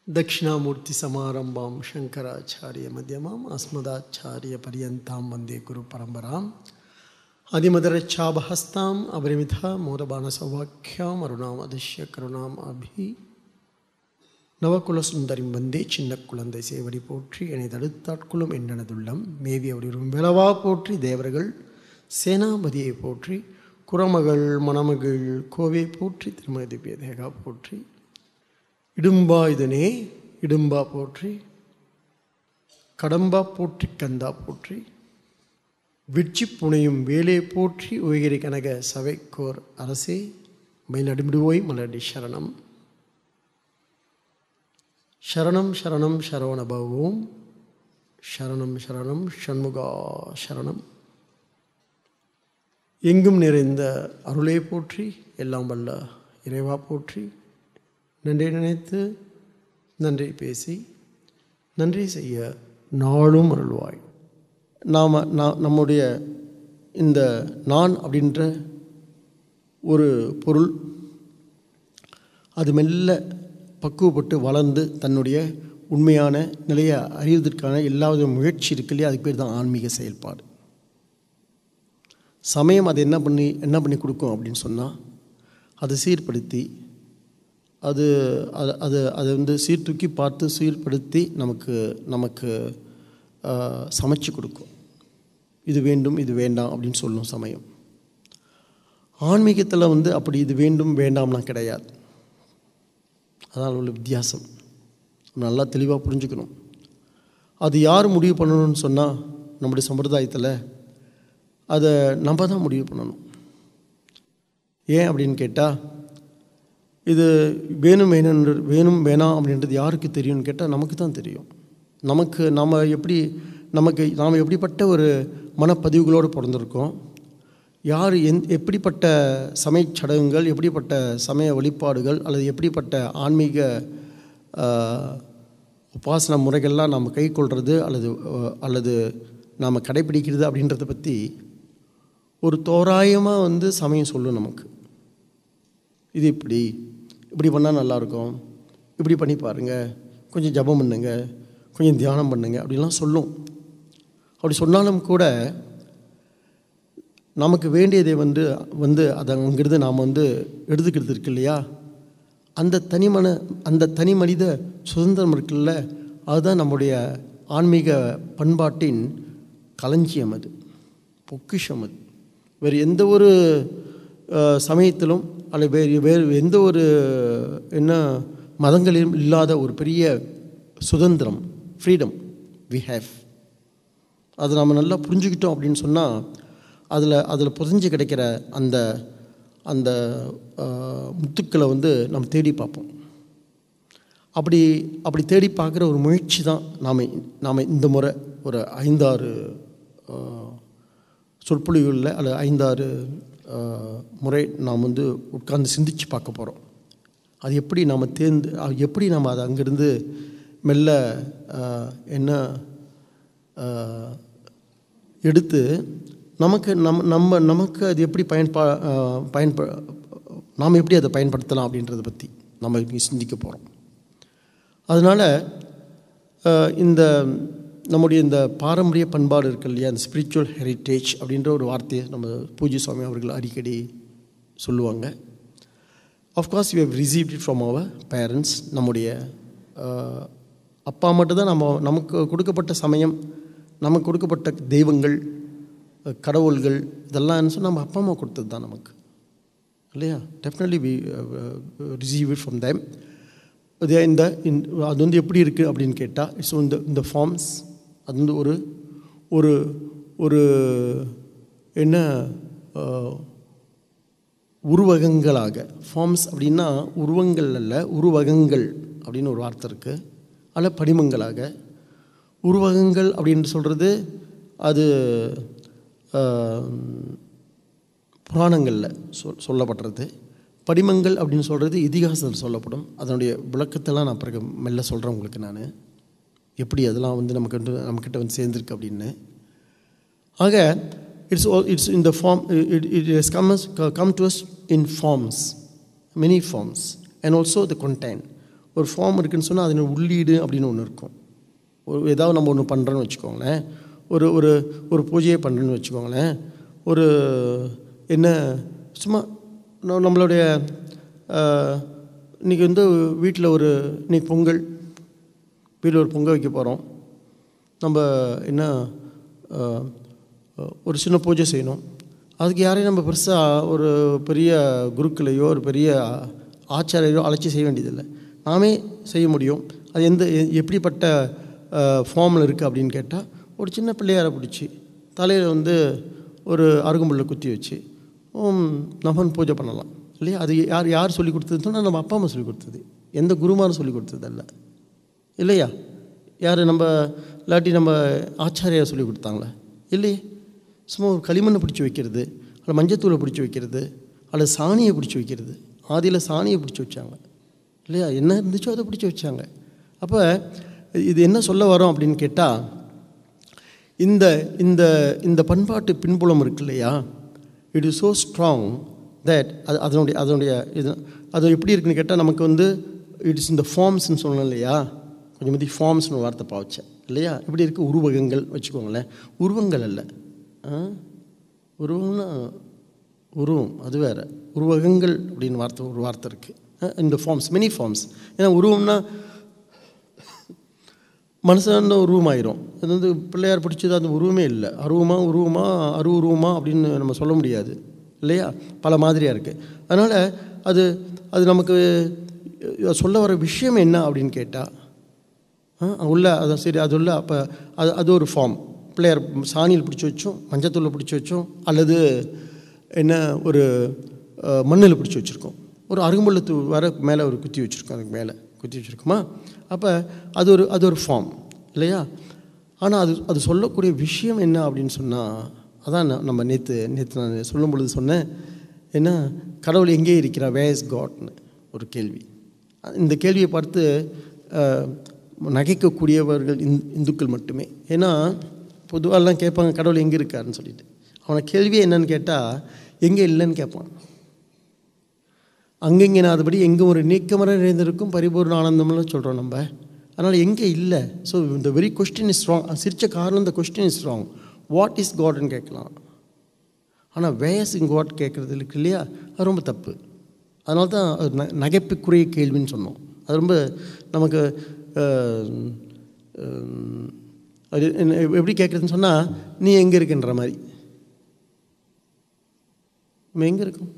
दक्षिणामूर्तिसमारम्भां शङ्कराचार्यमध्यमाम् अस्मदाचार्यपर्यन्तां वन्दे गुरुपरम्पराम् அதிமதரச்சாபஹஸ்தாம் அபரிமிதா மோதபானசௌவாக்கியாம் அருணாம் அதிஷ்ய கருணாம் அபி நவகுல சுந்தரிம் வந்தே சின்ன குழந்தை சேவடி போற்றி என்னை தடுத்தாட்குளும் என்றனதுள்ளம் மேவி அவரிரும் விளவா போற்றி தேவர்கள் சேனாபதியை போற்றி குரமகள் மணமகள் கோவை போற்றி திருமதி திவ்ய தேகா போற்றி இடும்பா இதனே இடும்பா போற்றி கடம்பா போற்றி கந்தா போற்றி விட்சி புனையும் வேலே போற்றி உயகிரி கனக சபைக்கோர் அரசே மயிலடிமிடுவோய் மலடி சரணம் சரணம் சரணம் சரவணபவோம் சரணம் சரணம் ஷண்முகா சரணம் எங்கும் நிறைந்த அருளே போற்றி எல்லாம் வல்ல இறைவா போற்றி நன்றி நினைத்து நன்றி பேசி நன்றி செய்ய நாளும் அருள்வாய் நாம் நான் நம்முடைய இந்த நான் அப்படின்ற ஒரு பொருள் அது மெல்ல பக்குவப்பட்டு வளர்ந்து தன்னுடைய உண்மையான நிலையை அறிவதற்கான எல்லா வித முயற்சி இருக்கு இல்லையா அதுக்கு பேர் தான் ஆன்மீக செயல்பாடு சமயம் அது என்ன பண்ணி என்ன பண்ணி கொடுக்கும் அப்படின்னு சொன்னால் அதை சீர்படுத்தி அது அது அது அதை வந்து சீர்தூக்கி பார்த்து சீர்படுத்தி நமக்கு நமக்கு சமைச்சு கொடுக்கும் இது வேண்டும் இது வேண்டாம் அப்படின்னு சொல்லும் சமயம் ஆன்மீகத்தில் வந்து அப்படி இது வேண்டும் வேண்டாம்லாம் கிடையாது அதனால் உள்ள வித்தியாசம் நல்லா தெளிவாக புரிஞ்சுக்கணும் அது யார் முடிவு பண்ணணும்னு சொன்னால் நம்முடைய சம்பிரதாயத்தில் அதை நம்ம தான் முடிவு பண்ணணும் ஏன் அப்படின்னு கேட்டால் இது வேணும் வேணும் வேணும் வேணாம் அப்படின்றது யாருக்கு தெரியும்னு கேட்டால் நமக்கு தான் தெரியும் நமக்கு நாம் எப்படி நமக்கு நாம் எப்படிப்பட்ட ஒரு மனப்பதிவுகளோடு பிறந்திருக்கோம் யார் எந் எப்படிப்பட்ட சமய சடங்குகள் எப்படிப்பட்ட சமய வழிபாடுகள் அல்லது எப்படிப்பட்ட ஆன்மீக உபாசன முறைகள்லாம் நாம் கை கொள்வது அல்லது அல்லது நாம் கடைப்பிடிக்கிறது அப்படின்றத பற்றி ஒரு தோராயமாக வந்து சமயம் சொல்லும் நமக்கு இது இப்படி இப்படி பண்ணால் நல்லாயிருக்கும் இப்படி பண்ணி பாருங்கள் கொஞ்சம் ஜபம் பண்ணுங்க கொஞ்சம் தியானம் பண்ணுங்க அப்படிலாம் சொல்லும் அப்படி சொன்னாலும் கூட நமக்கு வேண்டியதை வந்து வந்து அதை அங்கிருந்து நாம் வந்து எடுத்துக்கிறது இருக்கு இல்லையா அந்த தனிமன அந்த தனி மனித சுதந்திரம் இருக்குல்ல அதுதான் நம்முடைய ஆன்மீக பண்பாட்டின் களஞ்சியம் அது பொக்கிஷம் அது வேறு எந்த ஒரு சமயத்திலும் அல்லது வேறு வேறு எந்த ஒரு என்ன மதங்களிலும் இல்லாத ஒரு பெரிய சுதந்திரம் ஃப்ரீடம் வி ஹேவ் அதை நம்ம நல்லா புரிஞ்சுக்கிட்டோம் அப்படின்னு சொன்னால் அதில் அதில் புதஞ்சு கிடைக்கிற அந்த அந்த முத்துக்களை வந்து நம்ம தேடி பார்ப்போம் அப்படி அப்படி தேடி பார்க்குற ஒரு முயற்சி தான் நாம் நாம் இந்த முறை ஒரு ஐந்தாறு சொற்பொழிவுகளில் அல்லது ஐந்தாறு முறை நாம் வந்து உட்கார்ந்து சிந்தித்து பார்க்க போகிறோம் அது எப்படி நாம் தேர்ந்து எப்படி நம்ம அதை அங்கேருந்து மெல்ல என்ன எடுத்து நமக்கு நம் நம்ம நமக்கு அது எப்படி பயன்பா பயன்ப நாம் எப்படி அதை பயன்படுத்தலாம் அப்படின்றத பற்றி நம்ம சிந்திக்க போகிறோம் அதனால் இந்த நம்முடைய இந்த பாரம்பரிய பண்பாடு இருக்கு இல்லையா அந்த ஸ்பிரிச்சுவல் ஹெரிட்டேஜ் அப்படின்ற ஒரு வார்த்தையை நம்ம பூஜை சுவாமி அவர்கள் அடிக்கடி சொல்லுவாங்க of course you have received it from our parents நம்முடைய அப்பா மட்டும்தான் நம்ம நமக்கு கொடுக்கப்பட்ட சமயம் நமக்கு கொடுக்கப்பட்ட தெய்வங்கள் கடவுள்கள் இதெல்லாம் சொன்னால் நம்ம அப்பா அம்மா கொடுத்தது தான் நமக்கு இல்லையா definitely we receive it from them இது இந்த அது வந்து எப்படி இருக்குது அப்படின்னு கேட்டால் இட்ஸ் இந்த இந்த ஃபார்ம்ஸ் அது வந்து ஒரு ஒரு ஒரு என்ன உருவகங்களாக ஃபார்ம்ஸ் அப்படின்னா உருவங்கள் அல்ல உருவகங்கள் அப்படின்னு ஒரு வார்த்தை இருக்குது அல்ல படிமங்களாக உருவகங்கள் அப்படின்னு சொல்கிறது அது புராணங்களில் சொல் சொல்லப்படுறது படிமங்கள் அப்படின்னு சொல்கிறது இதிகாசத்தில் சொல்லப்படும் அதனுடைய விளக்கத்தெல்லாம் நான் பிறகு மெல்ல சொல்கிறேன் உங்களுக்கு நான் எப்படி அதெல்லாம் வந்து நமக்கு வந்து நம்மக்கிட்ட வந்து சேர்ந்துருக்கு அப்படின்னு ஆக இட்ஸ் இட்ஸ் இந்த form it it is come come to us in forms many forms and also the content ஒரு ஃபார்ம் இருக்குன்னு சொன்னால் அதில் உள்ளீடு அப்படின்னு ஒன்று இருக்கும் ஒரு ஏதாவது நம்ம ஒன்று பண்ணுறோன்னு வச்சுக்கோங்களேன் ஒரு ஒரு ஒரு பூஜையை பண்ணுறேன்னு வச்சுக்கோங்களேன் ஒரு என்ன சும்மா நம்ம- நம்மளுடைய இன்றைக்கி வந்து வீட்டில் ஒரு இன்னைக்கு பொங்கல் வீட்டில் ஒரு பொங்கல் வைக்க போகிறோம் நம்ம என்ன அஹ், ஒரு சின்ன பூஜை செய்யணும் அதுக்கு யாரையும் நம்ம பெருசாக ஒரு பெரிய குருக்களையோ ஒரு பெரிய ஆச்சாரியரோ அழைச்சி செய்ய வேண்டியதில்லை நாமே செய்ய முடியும் அது எந்த எ- எப்படிப்பட்ட ஃபார்மில் இருக்குது அப்படின்னு கேட்டால் ஒரு சின்ன பிள்ளையாரை பிடிச்சி தலையில் வந்து ஒரு அருகம்புல்லை குத்தி வச்சு ஓம் நமன் பூஜை பண்ணலாம் இல்லையா அது யார் யார் சொல்லி கொடுத்ததுன்னு சொன்னால் நம்ம அப்பா அம்மா சொல்லி கொடுத்தது எந்த குருமாரும் சொல்லி கொடுத்ததல்ல இல்லையா யார் நம்ம இல்லாட்டி நம்ம ஆச்சாரியார் சொல்லி கொடுத்தாங்களே இல்லையே சும்மா ஒரு களிமண்ணை பிடிச்சி வைக்கிறது அல்லது மஞ்சத்தூளை பிடிச்சி வைக்கிறது அல்லது சாணியை பிடிச்சி வைக்கிறது ஆதியில் சாணியை பிடிச்சி வச்சாங்க இல்லையா என்ன இருந்துச்சோ அதை பிடிச்சி வச்சாங்க அப்போ இது என்ன சொல்ல வரோம் அப்படின்னு கேட்டால் இந்த இந்த இந்த பண்பாட்டு பின்புலம் இருக்கு இல்லையா it is so strong that அது அதனுடைய அதனுடைய இது அது எப்படி இருக்குன்னு கேட்டால் நமக்கு வந்து இட்ஸ் இந்த ஃபார்ம்ஸ்னு சொல்லணும் இல்லையா கொஞ்சம் மதி ஃபார்ம்ஸ்னு வார்த்தை பாவச்சேன் இல்லையா எப்படி இருக்குது உருவகங்கள் வச்சுக்கோங்களேன் உருவங்கள் அல்ல ஆ? உருவம்னா உருவம் அது வேற உருவகங்கள் அப்படின்னு வார்த்தை ஒரு வார்த்தை இருக்குது இந்த ஃபார்ம்ஸ் மினி ஃபார்ம்ஸ் ஏன்னா உருவம்னா மனுஷன் உருவம் ஆயிரும் அது வந்து பிள்ளையார் பிடிச்சது அந்த உருவமே இல்லை அருவமா உருவமா அரு உருவமா அப்படின்னு நம்ம சொல்ல முடியாது இல்லையா பல மாதிரியாக இருக்குது அதனால் அது அது நமக்கு அஹ், சொல்ல வர விஷயம் என்ன அப்படின்னு கேட்டால் உள்ள அதான் சரி அது உள்ள அப்போ அது அது ஒரு ஃபார்ம் பிள்ளையார் சாணியில் பிடிச்சி வச்சோம் மஞ்சத்தூளில் பிடிச்சி வச்சோம் அல்லது என்ன ஒரு மண்ணில் பிடிச்சி வச்சுருக்கோம் ஒரு அருகம்புல்லத்து வர மேலே ஒரு குத்தி வச்சுருக்கோம் அதுக்கு மேலே குத்தி வச்சுருக்கோமா அப்போ அது ஒரு அது ஒரு ஃபார்ம் இல்லையா ஆனால் அது அது சொல்லக்கூடிய விஷயம் என்ன அப்படின்னு சொன்னால் அதான் நான் நம்ம நேற்று நேற்று நான் சொல்லும் பொழுது சொன்னேன் என்ன கடவுள் எங்கே இருக்கிறா வே இஸ் காட்னு ஒரு கேள்வி இந்த கேள்வியை பார்த்து அஹ், நகைக்கக்கூடியவர்கள் இந் இந்துக்கள் மட்டுமே ஏன்னா பொதுவாகலாம் கேட்பாங்க கடவுள் எங்கே இருக்காருன்னு சொல்லிட்டு அவனை கேள்வியே என்னன்னு கேட்டால் எங்கே இல்லைன்னு கேட்பான் அங்கெங்கே நாதபடி எங்கே ஒரு நீக்கமர நிறைந்திருக்கும் பரிபூர்ண ஆனந்தம்னு சொல்கிறோம் நம்ம அதனால் எங்கே இல்லை ஸோ இந்த வெரி கொஸ்டின் இஸ் ராங் சிரிச்ச காரணம் இந்த question is wrong what is காட்னு கேட்கலாம் ஆனால் வேஸ் இன் காட் கேட்குறது இருக்கு இல்லையா அது ரொம்ப தப்பு அதனால தான் அது ந நகைப்புக்குரிய கேள்வின்னு சொன்னோம் அது ரொம்ப நமக்கு அஹ், அஹ், அது என்ன- எப்படி கேட்குறதுன்னு சொன்னால் நீ எங்கே இருக்குன்ற மாதிரி நம்ம எங்கே இருக்கோம்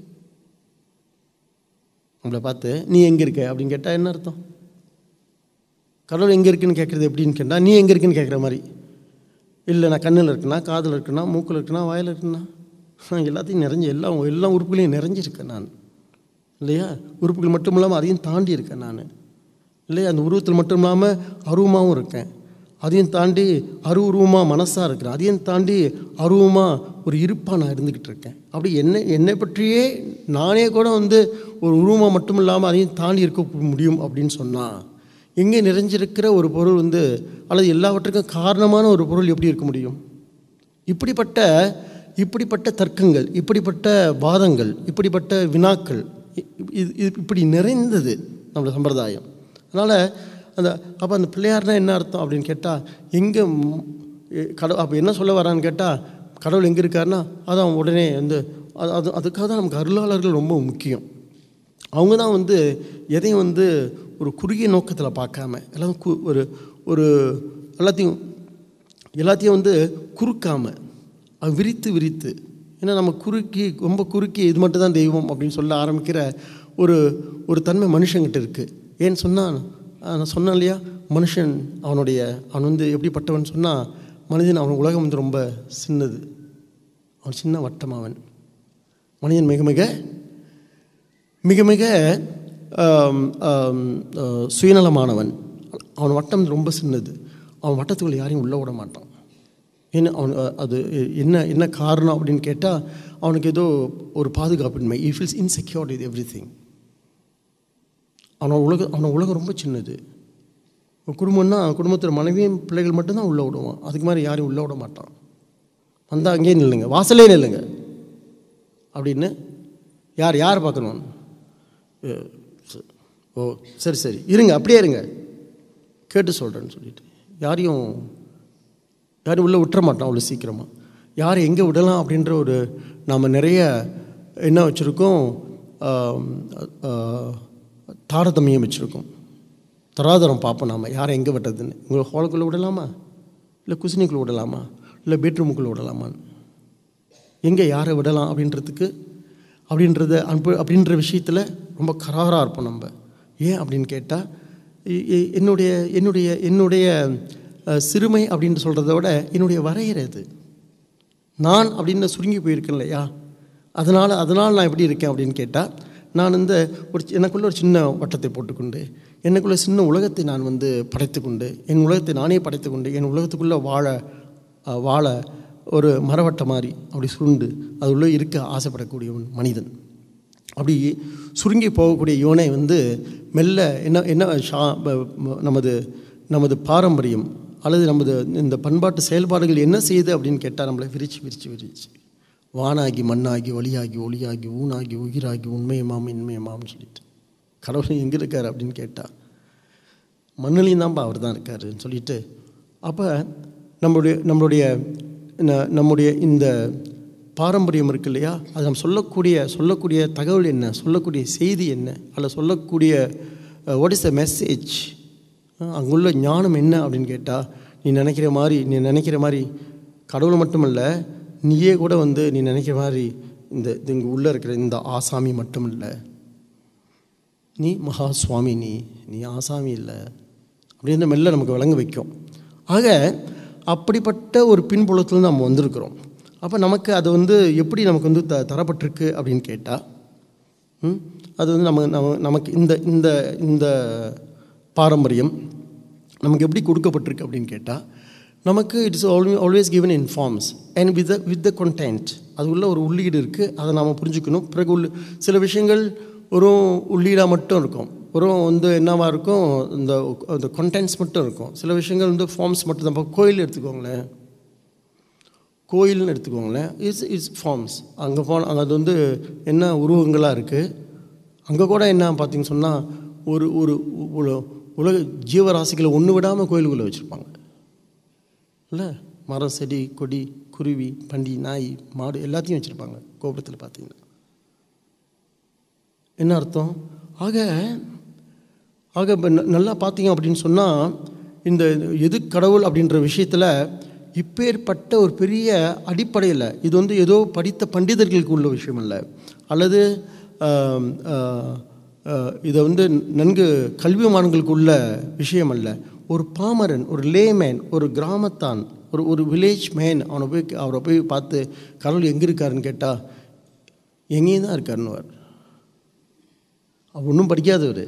நம்மளை பார்த்து நீ எங்கே இருக்க அப்படின்னு கேட்டால் என்ன அர்த்தம் கடவுள் எங்கே இருக்குன்னு கேட்குறது எப்படின்னு கேட்டால் நீ எங்கே இருக்குன்னு கேட்குற மாதிரி இல்லை நான் கண்ணில் இருக்குன்னா காதில் இருக்குன்னா மூக்கில் இருக்குன்னா வாயில் இருக்குன்னா நான் எல்லாத்தையும் நிறைஞ்சு எல்லா எல்லா உறுப்புகளையும் நிறைஞ்சிருக்கேன் நான் இல்லையா உறுப்புகள் மட்டும் இல்லாமல் அதையும் தாண்டி இருக்கேன் நான் இல்லையா அந்த உருவத்தில் மட்டும் இல்லாமல் அருவமாகவும் இருக்கேன் அதையும் தாண்டி அரு உருவமாக மனசாக இருக்கிறேன் அதையும் தாண்டி அருவமாக ஒரு இருப்பாக நான் இருந்துக்கிட்டு இருக்கேன் அப்படி என்னை என்னை பற்றியே நானே கூட வந்து ஒரு உருவமாக மட்டும் இல்லாமல் அதையும் தாண்டி இருக்க முடியும் அப்படின்னு சொன்னால் எங்கே நிறைஞ்சிருக்கிற ஒரு பொருள் வந்து அல்லது எல்லாவற்றுக்கும் காரணமான ஒரு பொருள் எப்படி இருக்க முடியும் இப்படிப்பட்ட இப்படிப்பட்ட தர்க்கங்கள் இப்படிப்பட்ட வாதங்கள் இப்படிப்பட்ட வினாக்கள் இ- இது இது இப்படி நிறைந்தது நம்மளோட சம்பிரதாயம் அதனால் அந்த அப்போ அந்த பிள்ளையார்னா என்ன அர்த்தம் அப்படின்னு கேட்டால் எங்கே கடவுள் அப்போ என்ன சொல்ல வரான்னு கேட்டால் கடவுள் எங்கே இருக்காருன்னா அதான் உடனே வந்து அது அது அதுக்காக தான் நமக்கு அருளாளர்கள் ரொம்ப முக்கியம் அவங்க தான் வந்து எதையும் வந்து ஒரு குறுகிய நோக்கத்தில் பார்க்காம எல்லாம் கு ஒரு ஒரு எல்லாத்தையும் எல்லாத்தையும் வந்து குறுக்காம அது விரித்து விரித்து ஏன்னா நம்ம குறுக்கி ரொம்ப குறுக்கி இது மட்டும் தான் தெய்வம் அப்படின்னு சொல்ல ஆரம்பிக்கிற ஒரு ஒரு தன்மை மனுஷங்கிட்ட இருக்குது ஏன்னு சொன்னால் நான் சொன்னேன் இல்லையா மனுஷன் அவனுடைய அவன் வந்து எப்படிப்பட்டவன் சொன்னால் மனிதன் அவன் உலகம் வந்து ரொம்ப சின்னது அவன் சின்ன வட்டம் அவன் மனிதன் மிக மிக மிக மிக ஆம், ஆம், ஆ, சுயநலமானவன் அவன் வட்டம் ரொம்ப சின்னது அவன் வட்டத்துக்குள்ள யாரையும் உள்ள விட மாட்டான் ஏன்னா அவன் அ, அது என்ன என்ன காரணம் அப்படின்னு கேட்டால் அவனுக்கு ஏதோ ஒரு பாதுகாப்பின்மை ஈ ஃபீல்ஸ் இன்செக்யூர்ட் இது எவ்ரி திங் அவனோட உலக அவனோட உலகம் ரொம்ப சின்னது ஒரு குடும்பம்னா குடும்பத்தில் மனைவியும் பிள்ளைகள் மட்டும்தான் உள்ளே விடுவான் அதுக்கு மாதிரி யாரையும் உள்ளே விட மாட்டான் வந்தால் அங்கேயே நில்லுங்க வாசலே நில்லுங்க அப்படின்னு யார் யார் பார்க்கணும் அஹ் ச- ஓ சரி சரி இருங்க அப்படியே இருங்க கேட்டு சொல்கிறேன்னு சொல்லிட்டு யாரையும் யாரும் உள்ளே விட்டுற மாட்டோம் அவ்வளோ சீக்கிரமாக யார் எங்கே விடலாம் அப்படின்ற ஒரு நாம் நிறைய என்ன வச்சுருக்கோம் தாரதமியம் வச்சுருக்கோம் தராதரம் பார்ப்போம் நாம் யாரை எங்கே விட்டதுன்னு உங்களை ஹாலுக்குள்ளே விடலாமா இல்லை குசினிக்குள்ளே விடலாமா இல்லை பெட்ரூமுக்குள்ளே விடலாமான்னு எங்கே யாரை விடலாம் அப்படின்றதுக்கு அப்படின்றத அன்பு அப்படின்ற விஷயத்தில் ரொம்ப கராராக இருப்போம் நம்ம ஏன் அப்படின்னு கேட்டால் என்னுடைய என்னுடைய என்னுடைய அஹ், சிறுமை அப்படின்னு சொல்கிறத விட என்னுடைய வரையறை அது நான் அப்படின்னு சுருங்கி போயிருக்கேன் இல்லையா அதனால் அதனால் நான் எப்படி இருக்கேன் அப்படின்னு கேட்டால் நான் இந்த ஒரு சி- எனக்குள்ள ஒரு சின்ன வட்டத்தை போட்டுக்கொண்டு எனக்குள்ள சின்ன உலகத்தை நான் வந்து படைத்துக்கொண்டு என் உலகத்தை நானே படைத்துக்கொண்டு என் உலகத்துக்குள்ளே வாழ அஹ், வாழ ஒரு மரவட்டை மாதிரி அப்படி சுருண்டு அது உள்ளே இருக்க ஆசைப்படக்கூடிய ஒரு மனிதன் அப்படி சுருங்கி போகக்கூடிய யோனை வந்து மெல்ல என்ன என்ன ஷா ப- ம- நமது நமது பாரம்பரியம் அல்லது நமது இந்த பண்பாட்டு செயல்பாடுகள் என்ன செய்யுது அப்படின்னு கேட்டால் நம்மளை விரிச்சு விரிச்சு விரிச்சு வானாகி மண்ணாகி ஒளியாகி ஒளியாகி ஊனாகி உயிராகி உண்மையமாம் இன்மையமாம்னு சொல்லிட்டு கடவுள் எங்கே இருக்கார் அப்படின்னு கேட்டால் மண்ணிலையும் தான்ப்பா அவர் தான் இருக்காருன்னு சொல்லிட்டு அப்போ நம்மளுடைய நம்மளுடைய ந- நம்முடைய இந்த பாரம்பரியம் இருக்கு இல்லையா அது நம்ம சொல்லக்கூடிய சொல்லக்கூடிய தகவல் என்ன சொல்லக்கூடிய செய்தி என்ன அதில் சொல்லக்கூடிய வாட் இஸ் த மெசேஜ் அங்குள்ள ஞானம் என்ன அப்படின்னு கேட்டால் நீ நினைக்கிற மாதிரி நீ நினைக்கிற மாதிரி கடவுள் மட்டுமல்ல நீயே கூட வந்து நீ நினைக்கிற மாதிரி இந்த இங்கே உள்ளே இருக்கிற இந்த ஆசாமி மட்டும் இல்லை நீ மகா சுவாமி நீ நீ ஆசாமி இல்லை அப்படின்னு மெல்ல நமக்கு விளங்க வைக்கும் ஆக அப்படிப்பட்ட ஒரு பின்புலத்தில் நம்ம வந்திருக்கிறோம் அப்போ நமக்கு அது வந்து எப்படி நமக்கு வந்து த தரப்பட்டிருக்கு அப்படின்னு கேட்டால் ம், அது வந்து நம்ம நம்ம நமக்கு இந்த இந்த இந்த பாரம்பரியம் நமக்கு எப்படி கொடுக்கப்பட்டிருக்கு அப்படின்னு கேட்டால் நமக்கு it's always always given in forms and with with the content அது உள்ள ஒரு உள்ளீடு இருக்குது அதை நாம் புரிஞ்சுக்கணும் பிறகு உள்ள சில விஷயங்கள் ஒரு உள்ளீடாக மட்டும் இருக்கும் ஒரு வந்து என்னவா இருக்கும் இந்த அந்த contents மட்டும் இருக்கும் சில விஷயங்கள் வந்து ஃபார்ம்ஸ் மட்டும் தான் இப்போ கோயில் எடுத்துக்கோங்களேன் கோயில்னு எடுத்துக்கோங்களேன் இட்ஸ் இட்ஸ் ஃபார்ம்ஸ் அங்கே போன அங்கே அது வந்து என்ன உருவங்களாக இருக்குது அங்கே கூட என்ன பார்த்தீங்கன்னு சொன்னால் ஒரு ஒரு உல- உலக ஜீவராசிகளை ஒன்று விடாமல் கோயிலுக்குள்ளே வச்சுருப்பாங்க இல்லை மரம் செடி கொடி குருவி பண்டி நாய் மாடு எல்லாத்தையும் வச்சுருப்பாங்க கோபுரத்தில் பார்த்தீங்கன்னா என்ன அர்த்தம் ஆக ஆக இப்போ ந- நல்லா பார்த்தீங்க அப்படின்னு சொன்னால் இந்த எது கடவுள் அப்படின்ற விஷயத்தில் இப்பேற்பட்ட ஒரு பெரிய அடிப்படையில் இது வந்து ஏதோ படித்த பண்டிதர்களுக்கு உள்ள விஷயம் இல்லை அல்லது ஆம், ஆ, ஆ, இதை வந்து நன்கு கல்விமான்களுக்கு உள்ள விஷயம் அல்ல ஒரு பாமரன் ஒரு லேமேன் ஒரு கிராமத்தான் ஒரு ஒரு வில்லேஜ் மேன் அவனை போய் அவரை போய் பார்த்து கடவுள் எங்கே இருக்காருன்னு கேட்டால் எங்கேயும் தான் இருக்காருன்னுவார் அவர் ஒன்றும் படிக்காதவர்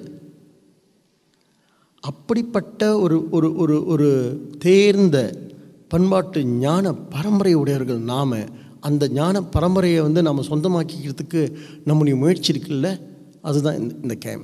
அப்படிப்பட்ட ஒரு ஒரு ஒரு ஒரு தேர்ந்த பண்பாட்டு ஞான பரம்பரை உடையவர்கள் நாம் அந்த ஞான பரம்பரையை வந்து நம்ம சொந்தமாக்கிக்கிறதுக்கு நம்முடைய முயற்சி இருக்குல்ல அதுதான் இந்த இந்த கேம்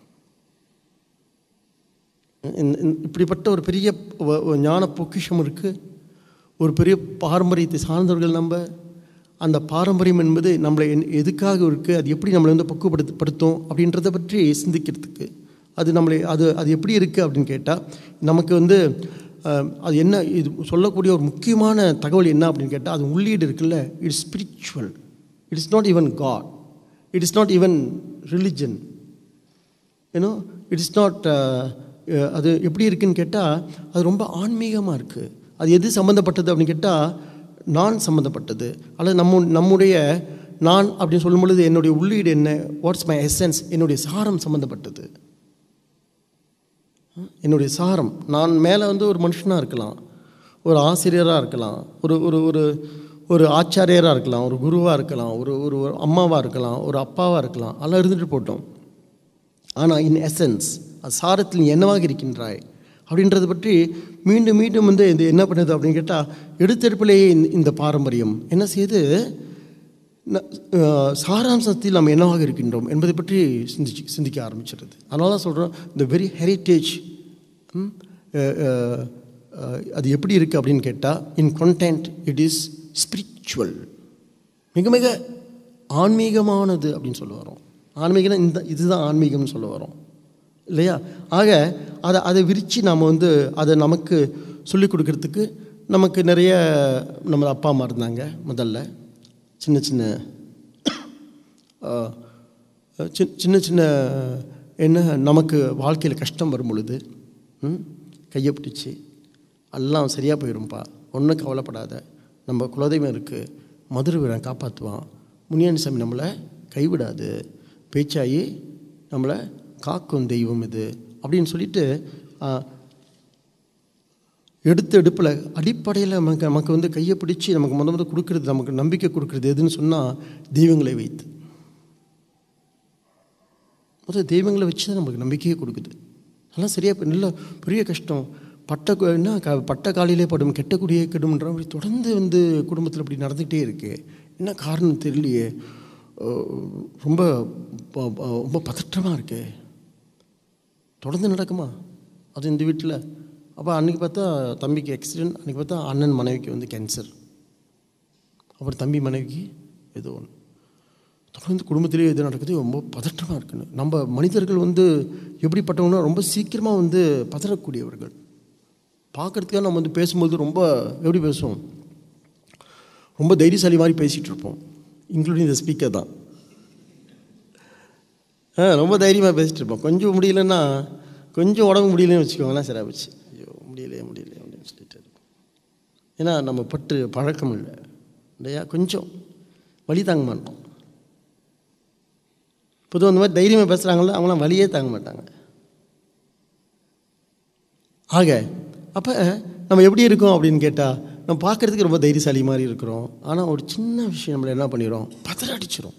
இந்த- இந்த- இப்படிப்பட்ட ஒரு பெரிய வ- வ- ஞான பொக்கிஷம் இருக்குது ஒரு பெரிய பாரம்பரியத்தை சார்ந்தவர்கள் நம்ம அந்த பாரம்பரியம் என்பது நம்மளை என்- எதுக்காக இருக்குது அது எப்படி நம்மளை வந்து பக்குவப்படுத்து படுத்தும் அப்படின்றத பற்றி சிந்திக்கிறதுக்கு அது நம்மளை அது அது எப்படி இருக்குது அப்படின்னு கேட்டால் நமக்கு வந்து அஹ், அது என்ன இது சொல்லக்கூடிய ஒரு முக்கியமான தகவல் என்ன அப்படின்னு கேட்டால் அது உள்ளீடு இருக்குல்ல it's spiritual it is not even God it is not even religion ஏன்னோ இட் இஸ் நாட் அது எப்படி இருக்குன்னு கேட்டால் அது ரொம்ப ஆன்மீகமாக இருக்குது அது எது சம்மந்தப்பட்டது அப்படின்னு கேட்டால் நான் சம்மந்தப்பட்டது அல்லது நம்ம நம்முடைய நான் அப்படின்னு சொல்லும் பொழுது என்னுடைய உள்ளீடு என்ன வாட்ஸ் மை எசன்ஸ் என்னுடைய சாரம் சம்மந்தப்பட்டது என்னுடைய சாரம் நான் மேலே வந்து ஒரு மனுஷனாக இருக்கலாம் ஒரு ஆசிரியராக இருக்கலாம் ஒரு ஒரு ஒரு ஒரு ஆச்சாரியராக இருக்கலாம் ஒரு குருவாக இருக்கலாம் ஒரு ஒரு ஒரு அம்மாவாக இருக்கலாம் ஒரு அப்பாவாக இருக்கலாம் அதெல்லாம் இருந்துட்டு போட்டோம் ஆனால் இன் எசன்ஸ் அது சாரத்தில் நீ என்னவாக இருக்கின்றாய் அப்படின்றத பற்றி மீண்டும் மீண்டும் வந்து இது என்ன பண்ணுது அப்படின்னு கேட்டால் எடுத்தெடுப்பிலேயே இந்த- இந்த பாரம்பரியம் என்ன செய்யுது ந- அஹ், சாராம்சத்தில் நாம் என்னவாக இருக்கின்றோம் என்பதை பற்றி சிந்திச்சு சிந்திக்க ஆரம்பிச்சிடுது அதனால தான் சொல்கிறோம் இந்த வெரி ஹெரிட்டேஜ் அது எப்படி இருக்குது அப்படின்னு கேட்டால் in content it is spiritual மிக மிக ஆன்மீகமானது அப்படின்னு சொல்ல வரோம் ஆன்மீகம்னா இந்த இதுதான் ஆன்மீகம்னு சொல்ல வரோம் இல்லையா ஆக அதை அதை விரித்து நாம் வந்து அதை நமக்கு சொல்லிக் கொடுக்கறதுக்கு நமக்கு நிறைய நம்ம அப்பா அம்மா இருந்தாங்க முதல்ல சின்ன சின்ன ஆஹ், சி- சின்ன சின்ன என்ன நமக்கு வாழ்க்கையில் கஷ்டம் வரும் பொழுது ம், கையை பிடிச்சி எல்லாம் சரியாக போயிடும்பா ஒன்றும் கவலைப்படாத நம்ம குலதெய்வம் இருக்குது மதுரை வீரன் காப்பாற்றுவான் முனியாண்டி சாமி நம்மளை கைவிடாது பேச்சாயி நம்மளை காக்கும் தெய்வம் இது அப்படின்னு சொல்லிட்டு ஆ, எடுத்த எடுப்பில் அடிப்படையில் நமக்கு நமக்கு வந்து கையை பிடிச்சி நமக்கு முத முத கொடுக்குறது நமக்கு நம்பிக்கை கொடுக்குறது எதுன்னு சொன்னால் தெய்வங்களை வைத்து முதல் தெய்வங்களை வச்சு தான் நமக்கு நம்பிக்கையே கொடுக்குது அதெல்லாம் சரியாக நல்ல பெரிய கஷ்டம் பட்ட கு- என்ன க பட்ட காலையிலே படும் கெட்ட குடியே கெடும்ன்ற அப்படி தொடர்ந்து வந்து குடும்பத்தில் இப்படி நடந்துக்கிட்டே இருக்கு என்ன காரணம் தெரியலையே அஹ் ரொம்ப ப- ப- ரொம்ப பதற்றமாக இருக்கு தொடர்ந்து நடக்குமா அது இந்த வீட்டில் அப்போ அன்றைக்கி பார்த்தா தம்பிக்கு ஆக்சிடென்ட் அன்றைக்கி பார்த்தா அண்ணன் மனைவிக்கு வந்து கேன்சர் அப்புறம் தம்பி மனைவிக்கு ஏதோ ஒன்று தொடர்ந்து குடும்பத்திலே எது நடக்குது ரொம்ப பதற்றமாக இருக்குன்னு நம்ம மனிதர்கள் வந்து எப்படிப்பட்டவங்கன்னா ரொம்ப சீக்கிரமாக வந்து பதறக்கூடியவர்கள் பார்க்குறதுக்காக நம்ம வந்து பேசும்போது ரொம்ப எப்படி பேசுவோம் ரொம்ப தைரியசாலி மாதிரி பேசிகிட்டு இருப்போம் இன்க்ளூடிங் இந்த ஸ்பீக்கர் தான் ஆ ரொம்ப தைரியமாக பேசிகிட்டு இருப்போம் கொஞ்சம் முடியலன்னா கொஞ்சம் உடம்பு முடியலன்னு வச்சுக்கோங்களேன் சரியா போச்சு ஐயோ முடியலையே முடியலையே அப்படின்னு சொல்லிட்டு இருப்போம். ஏன்னா நம்ம பட்டு பழக்கம் இல்லை இல்லையா கொஞ்சம் வலி தாங்க மாட்டோம் பொதுவாக இந்த மாதிரி தைரியமாக பேசுகிறாங்களோ அவங்களாம் வலியே தாங்க மாட்டாங்க ஆக அப்போ நம்ம எப்படி இருக்கோம் அப்படின்னு கேட்டால் நம்ம பார்க்குறதுக்கு ரொம்ப தைரியசாலி மாதிரி இருக்கிறோம் ஆனால் ஒரு சின்ன விஷயம் நம்மளை என்ன பண்ணிடும் பதற அடிச்சிடும்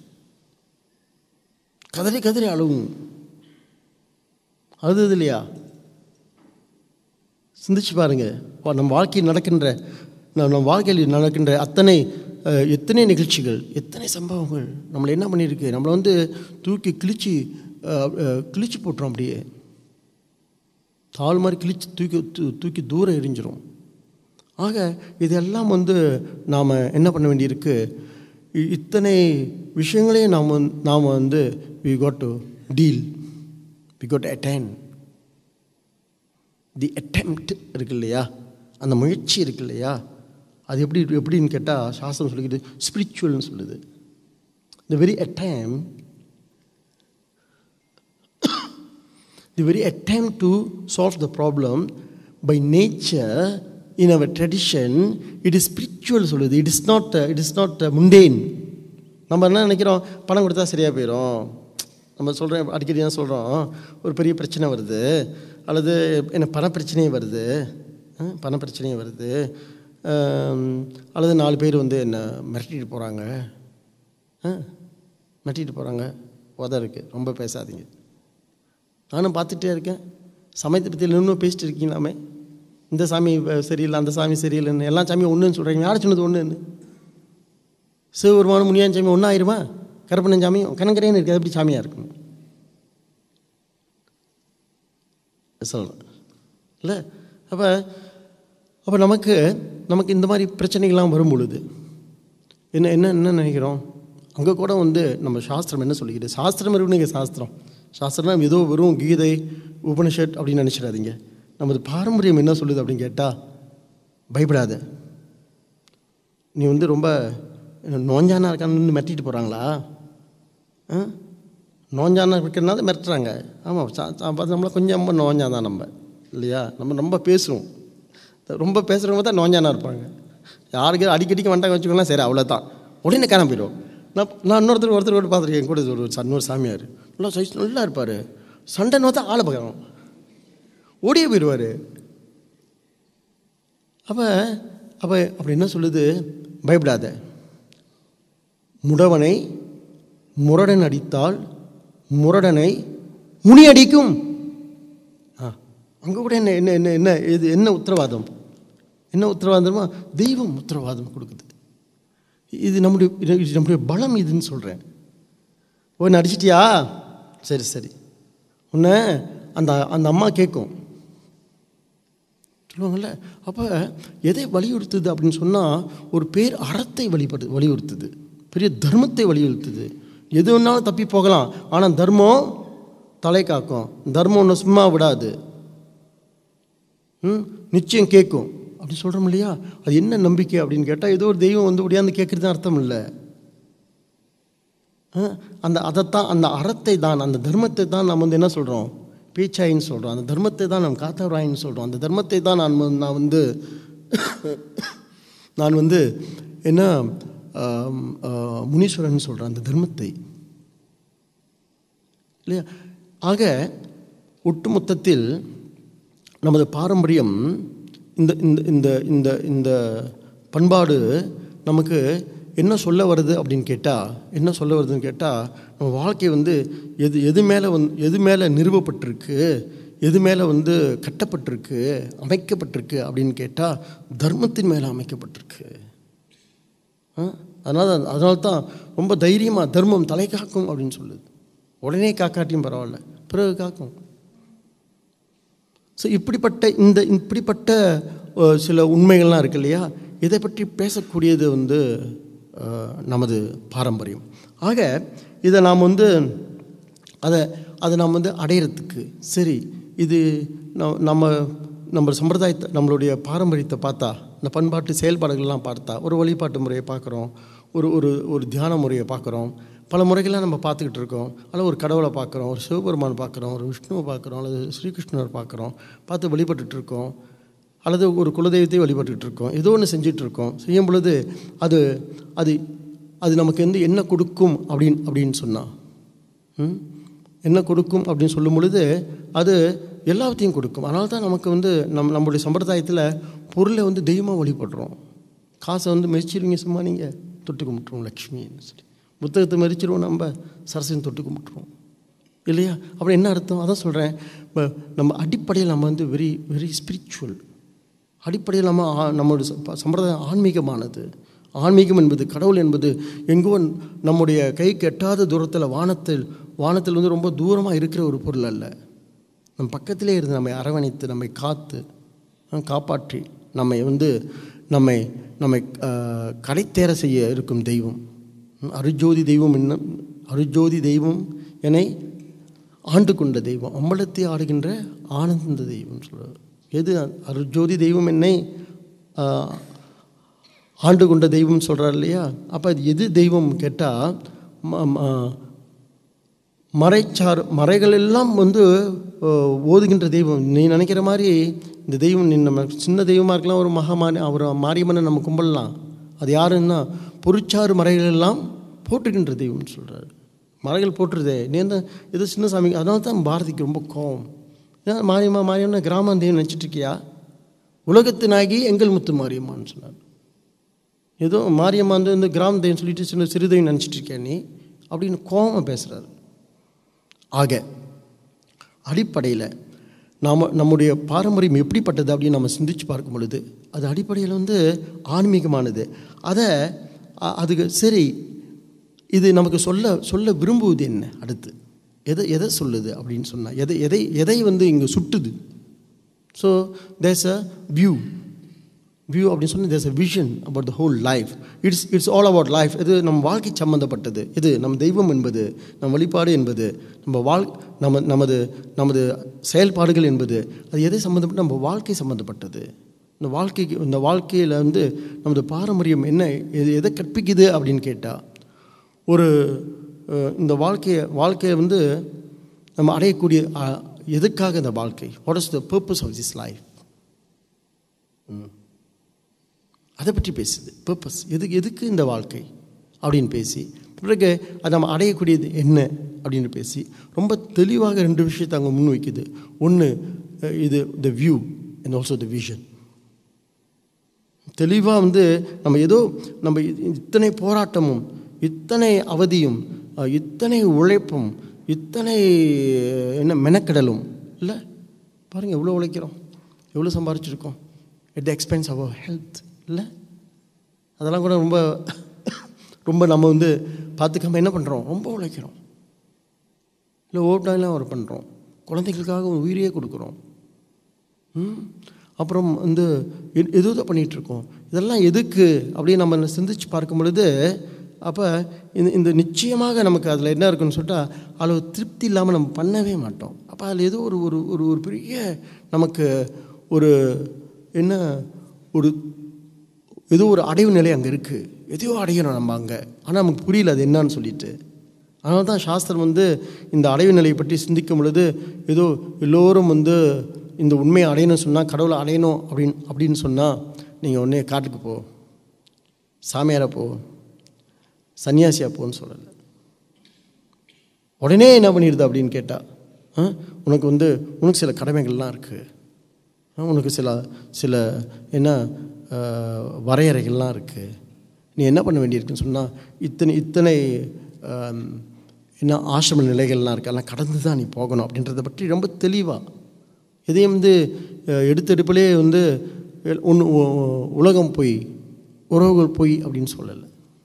கதறி கதறி அழுவும் அழுது இல்லையா சிந்திச்சு பாருங்க வா- நம்ம வாழ்க்கையில் நடக்கின்ற நம்ம நம்ம வாழ்க்கையில் நடக்கின்ற அத்தனை அஹ், எத்தனை நிகழ்ச்சிகள் எத்தனை சம்பவங்கள் நம்மளை என்ன பண்ணியிருக்கு நம்மளை வந்து தூக்கி கிழிச்சு அஹ், அஹ், கிழிச்சு போட்டுரும் அப்படியே தாள் மாதிரி கிழிச்சு தூக்கி தூ- தூக்கி தூரம் எரிஞ்சிரும் ஆக இதெல்லாம் வந்து நாம் என்ன பண்ண வேண்டியிருக்கு இ- இத்தனை விஷயங்களையும் நாம் வந்து- நாம் வந்து we got to deal we got to attend the attempt இருக்கு இல்லையா அந்த முயற்சி இருக்கு இல்லையா அது எப்படி எப்படின்னு கேட்டால் சாஸ்திரம் சொல்லிக்கிது ஸ்பிரிச்சுவல்னு சொல்லுது the very attempt the very attempt to solve the problem by nature in our tradition it is spiritual சொல்லுது it is not uh, it is not uh, mundane நம்ம என்ன நினைக்கிறோம் பணம் கொடுத்தா சரியாக போயிடும் நம்ம சொல்கிறோம் அடிக்கடி என்ன சொல்கிறோம் ஒரு பெரிய பிரச்சனை வருது அல்லது என்ன பண பிரச்சனையே வருது அஹ், பண பிரச்சனையே வருது ஆம், அல்லது நாலு பேர் வந்து என்ன மிரட்டிட்டு போகிறாங்க மிரட்டிட்டு போகிறாங்க உதம் இருக்குது ரொம்ப பேசாதீங்க நானும் பார்த்துட்டே இருக்கேன் சமயத்தை பற்றி இன்னும் பேசிட்டு இருக்கீங்களாமே இந்த சாமி அஹ், சரியில்லை அந்த சாமி சரியில்லைன்னு எல்லா சாமியும் ஒன்றுன்னு சொல்கிறீங்க யார் சொன்னது ஒன்றுன்னு சிவபெருமானும் முனியான் சாமி ஒன்றா ஆயிருமா கருப்பண்ணன் சாமியும் கனங்கரேன்னு இருக்குது அது எப்படி சாமியாக இருக்கணும் சொல்லலாம் இல்லை அப்போ அப்போ நமக்கு நமக்கு இந்த மாதிரி பிரச்சனைகள்லாம் வரும் பொழுது என்ன என்ன என்ன நினைக்கிறோம் அங்கே கூட வந்து நம்ம சாஸ்திரம் என்ன சொல்லிக்கிது சாஸ்திரம் இருக்குன்னு சாஸ்திரம் சாஸ்திரம்னா ஏதோ வெறும் கீதை உபனிஷத் அப்படின்னு நினச்சிடாதீங்க நமது பாரம்பரியம் என்ன சொல்லுது அப்படின்னு கேட்டால் பயப்படாத நீ வந்து ரொம்ப நோஞ்சானா இருக்கான்னு மிரட்டிட்டு போகிறாங்களா ஆ நோஞ்சானா இருக்கிறனால மிரட்டுறாங்க ஆமாம் நம்மளை கொஞ்சம் ரொம்ப நோஞ்சா தான் நம்ம இல்லையா நம்ம ரொம்ப பேசுவோம் ரொம்ப பேசுகிறவங்க தான் நோஞ்சானா இருப்பாங்க யாருக்கு அடிக்கடிக்கு வந்துட்டாங்க வச்சுக்கோங்களேன் சரி அவ்வளோதான் உடனே காணாம போயிடும் நான் நான் இன்னொருத்தர் ஒருத்தர் கூட பார்த்துருக்கேன் கூட ஒரு இன்னொரு சாமியார் நல்லா சைஸ் நல்லா இருப்பார் சண்டை நோத்தா ஆளை பார்க்குறோம் ஓடியே போயிடுவார் அப்போ அப்போ அப்படி என்ன சொல்லுது பயப்படாத முடவனை முரடன் அடித்தால் முரடனை முனி அடிக்கும் ஆ அங்கே கூட என்ன என்ன என்ன என்ன இது என்ன உத்தரவாதம் என்ன உத்தரவாதமா தெய்வம் உத்தரவாதம் கொடுக்குது இது நம்முடைய இது இது நம்முடைய பலம் இதுன்னு சொல்கிறேன் ஒன்று அடிச்சிட்டியா சரி சரி உன்னை அந்த அந்த அம்மா கேட்கும் சொல்லுவாங்கள்ல அப்போ எதை வலியுறுத்துது அப்படின்னு சொன்னால் ஒரு பேர் அறத்தை வழிபடு வலியுறுத்துது பெரிய தர்மத்தை வலியுறுத்துது எது வேணாலும் தப்பி போகலாம் ஆனால் தர்மம் தலை காக்கும் தர்மம் ஒன்று சும்மா விடாது ம் நிச்சயம் கேட்கும் அப்படி சொல்கிறோம் இல்லையா அது என்ன நம்பிக்கை அப்படின்னு கேட்டால் ஏதோ ஒரு தெய்வம் வந்து ஒடியாந்து கேட்குறது அர்த்தம் இல்லை ஆ, அந்த அதைத்தான் அந்த அறத்தை தான் அந்த தர்மத்தை தான் நம்ம வந்து என்ன சொல்கிறோம் பீச்சாயின்னு சொல்கிறோம் அந்த தர்மத்தை தான் நம்ம காத்தவராயின்னு சொல்கிறோம் அந்த தர்மத்தை தான் நான் வந்து- நான் வந்து நான் வந்து என்ன ஆம், ஆ, முனீஸ்வரன் சொல்கிறேன் அந்த தர்மத்தை இல்லையா ஆக ஒட்டுமொத்தத்தில் நமது பாரம்பரியம் இந்த இந்த இந்த இந்த இந்த பண்பாடு நமக்கு என்ன சொல்ல வருது அப்படின்னு கேட்டால் என்ன சொல்ல வருதுன்னு கேட்டால் நம்ம வாழ்க்கை வந்து எது எது மேலே வந்து எது மேலே நிறுவப்பட்டிருக்கு எது மேலே வந்து கட்டப்பட்டிருக்கு அமைக்கப்பட்டிருக்கு அப்படின்னு கேட்டால் தர்மத்தின் மேலே அமைக்கப்பட்டிருக்கு அதனால் அதனால தான் ரொம்ப தைரியமாக தர்மம் தலை காக்கும் அப்படின்னு சொல்லுது உடனே காக்காட்டியும் பரவாயில்ல பிறகு காக்கும் ஸோ இப்படிப்பட்ட இந்த இப்படிப்பட்ட அஹ், சில உண்மைகள்லாம் இருக்கு இல்லையா இதை பற்றி பேசக்கூடியது வந்து அஹ், நமது பாரம்பரியம் ஆக இதை நாம் வந்து அதை அதை நாம் வந்து அடையிறதுக்கு சரி இது ந- நம்ம நம்ம சம்பிரதாயத்தை நம்மளுடைய பாரம்பரியத்தை பார்த்தா இந்த பண்பாட்டு செயல்பாடுகள்லாம் பார்த்தா ஒரு வழிபாட்டு முறையை பார்க்குறோம் ஒரு ஒரு ஒரு தியான முறையை பார்க்குறோம் பல முறைகள்லாம் நம்ம பார்த்துக்கிட்டு இருக்கோம் அல்லது ஒரு கடவுளை பார்க்குறோம் ஒரு சிவபெருமான் பார்க்குறோம் ஒரு விஷ்ணுவை பார்க்குறோம் அல்லது ஸ்ரீகிருஷ்ணர் பார்க்குறோம் பார்த்து வழிபட்டுட்டு இருக்கோம் அல்லது ஒரு குலதெய்வத்தை வழிபட்டுட்டு இருக்கோம் ஏதோ ஒன்று செஞ்சுட்டு இருக்கோம் செய்யும் பொழுது அது அது அது நமக்கு வந்து என்ன கொடுக்கும் அப்படின்னு அப்படின்னு சொன்னால் ம்? என்ன கொடுக்கும் அப்படின்னு சொல்லும் பொழுது அது எல்லாத்தையும் கொடுக்கும் அதனால தான் நமக்கு வந்து நம் நம்மளுடைய சம்பிரதாயத்தில் பொருளை வந்து தெய்வமாக வழிபடுறோம் காசை வந்து மெரிச்சிருவீங்க சும்மா நீங்கள் தொட்டு கும்பிட்டுருவோம் லக்ஷ்மின்னு சொல்லி புத்தகத்தை மெரிச்சிருவோம் நம்ம சரஸ்வதி தொட்டு கும்பிட்டுருவோம் இல்லையா அப்படி என்ன அர்த்தம் அதான் சொல்கிறேன் இப்போ நம்ம அடிப்படையில் நம்ம வந்து வெரி வெரி ஸ்பிரிச்சுவல் அடிப்படையில் நம்ம ஆ- நம்மளுடைய ச- சம்பிரதாயம் ஆன்மீகமானது ஆன்மீகம் என்பது கடவுள் என்பது எங்கோ நம்முடைய கைக்கு எட்டாத தூரத்தில் வானத்தில் வானத்தில் வந்து ரொம்ப தூரமாக இருக்கிற ஒரு பொருள் அல்ல நம் பக்கத்திலே இருந்து நம்மை அரவணைத்து நம்மை காத்து அஹ், காப்பாற்றி நம்மை வந்து நம்மை நம்மை அஹ், கடைத்தேற செய்ய இருக்கும் தெய்வம் ம், அருஜோதி தெய்வம் என்ன அருஜோதி தெய்வம் என்னை ஆண்டு கொண்ட தெய்வம் அம்பலத்தை ஆடுகின்ற ஆனந்த தெய்வம் சொல்கிறார் எது அருஜோதி தெய்வம் என்னை ஆஹ், ஆண்டு கொண்ட தெய்வம் சொல்கிறார் இல்லையா அப்போ அது எது தெய்வம் கேட்டால் மறைச்சார் மறைகள் எல்லாம் வந்து அஹ், ஓதுகின்ற தெய்வம் நீ நினைக்கிற மாதிரி இந்த தெய்வம் நீ நம்ம சின்ன தெய்வமாக இருக்கலாம் ஒரு மகாமாரி அவர் மாரியம்மனை நம்ம கும்பிடலாம் அது யாருன்னா பொறிச்சாறு மறைகள் எல்லாம் போட்டுக்கின்ற தெய்வம்னு சொல்கிறாரு மறைகள் போட்டுருதே நீ என்ன ஏதோ சின்ன சாமி அதனால தான் பாரதிக்கு ரொம்ப கோவம் ஏன்னா மாரியம்மா மாரியம்னா கிராம தெய்வம் நினச்சிட்டு இருக்கியா உலகத்து நாயகி எங்கள் முத்து மாரியம்மான்னு சொன்னார் ஏதோ மாரியம்மா வந்து இந்த கிராம தெய்வம் சொல்லிட்டு சின்ன சிறுதெய்வம் நினச்சிட்டு இருக்கியா நீ அப்படின்னு கோவமாக பேசுகிறாரு ஆக அடிப்படையில் நாம் நம்முடைய பாரம்பரியம் எப்படிப்பட்டது அப்படின்னு நம்ம சிந்திச்சு பார்க்கும் பொழுது அது அடிப்படையில் வந்து ஆன்மீகமானது அதை அ- அதுக்கு சரி இது நமக்கு சொல்ல சொல்ல விரும்புவது என்ன அடுத்து எதை எதை சொல்லுது அப்படின்னு சொன்னால் எதை எதை எதை வந்து இங்கே சுட்டுது so there's a view view அப்படின்னு சொன்னால் there's a vision about the whole life it's it's all about life இது நம்ம வாழ்க்கை சம்பந்தப்பட்டது இது நம்ம தெய்வம் என்பது நம் வழிபாடு என்பது நம்ம வாழ் நம்ம நமது நமது செயல்பாடுகள் என்பது அது எதை சம்மந்தப்பட்ட நம்ம வாழ்க்கை சம்மந்தப்பட்டது இந்த வாழ்க்கைக்கு இந்த வாழ்க்கையில் வந்து நமது பாரம்பரியம் என்ன எது எதை கற்பிக்குது அப்படின்னு கேட்டால் ஒரு அஹ், இந்த வாழ்க்கையை வாழ்க்கையை வந்து நம்ம அடையக்கூடிய அஹ், எதுக்காக இந்த வாழ்க்கை what is the purpose of this life அதை பற்றி பேசுது பர்பஸ் எதுக்கு எதுக்கு இந்த வாழ்க்கை அப்படின்னு பேசி பிறகு அதை நம்ம அடையக்கூடியது என்ன அப்படின்னு பேசி ரொம்ப தெளிவாக ரெண்டு விஷயத்தை அங்கே முன் வைக்குது ஒன்று இது the view and also the vision தெளிவாக வந்து நம்ம ஏதோ நம்ம இ- இத்தனை போராட்டமும் இத்தனை அவதியும் அஹ், இத்தனை உழைப்பும் இத்தனை என்ன மெனக்கடலும் இல்லை பாருங்கள் எவ்வளோ உழைக்கிறோம் எவ்வளோ சம்பாரிச்சிருக்கோம் எட் த எக்ஸ்பென்ஸ் அவர் ஹெல்த் இல்லை அதெல்லாம் கூட ரொம்ப ரொம்ப நம்ம வந்து பார்த்துக்காம என்ன பண்ணுறோம் ரொம்ப உழைக்கிறோம் இல்லை ஓவர்டைம்லாம் ஒர்க் பண்ணுறோம் குழந்தைகளுக்காக உயிரையே கொடுக்குறோம் ம்? அப்புறம் வந்து எ- ஏதோ தான் பண்ணிகிட்ருக்கோம் இதெல்லாம் எதுக்கு அப்படின்னு நம்ம சிந்திச்சு பார்க்கும் பொழுது அப்போ இந்த இந்த நிச்சயமாக நமக்கு அதில் என்ன இருக்குன்னு சொல்லிட்டா அதில் ஒரு திருப்தி இல்லாமல் நம்ம பண்ணவே மாட்டோம் அப்போ அதில் ஏதோ ஒரு ஒரு ஒரு ஒரு பெரிய நமக்கு ஒரு என்ன ஒரு ஏதோ ஒரு அடைவு நிலை அங்கே இருக்குது எதையோ அடையணும் நம்ம அங்கே ஆனால் நமக்கு புரியல அது என்னன்னு சொல்லிட்டு அதனால தான் சாஸ்திரம் வந்து இந்த அடைவு நிலையை பற்றி சிந்திக்கும் பொழுது ஏதோ எல்லோரும் வந்து இந்த உண்மையை அடையணும்னு சொன்னால் கடவுளை அடையணும் அப்படின்னு அப்படின்னு சொன்னால் நீங்கள் உடனே காட்டுக்கு போ சாமியாரை போ சன்னியாசியா போன்னு சொல்லலை உடனே என்ன பண்ணிடுது அப்படின்னு கேட்டால் உனக்கு வந்து உனக்கு சில கடமைகள்லாம் இருக்குது உனக்கு சில சில என்ன அஹ், வரையறைகள்லாம் இருக்குது நீ என்ன பண்ண வேண்டியிருக்குன்னு சொன்னால் இத்தனை இத்தனை ஆம், என்ன ஆசிரம நிலைகள்லாம் இருக்குது அதெல்லாம் கடந்து தான் நீ போகணும் அப்படின்றத பற்றி ரொம்ப தெளிவாக இதையும் வந்து அஹ், எடுத்தெடுப்பிலே வந்து ஒன்று உலகம் போய் உறவுகள் போய் அப்படின்னு சொல்லலை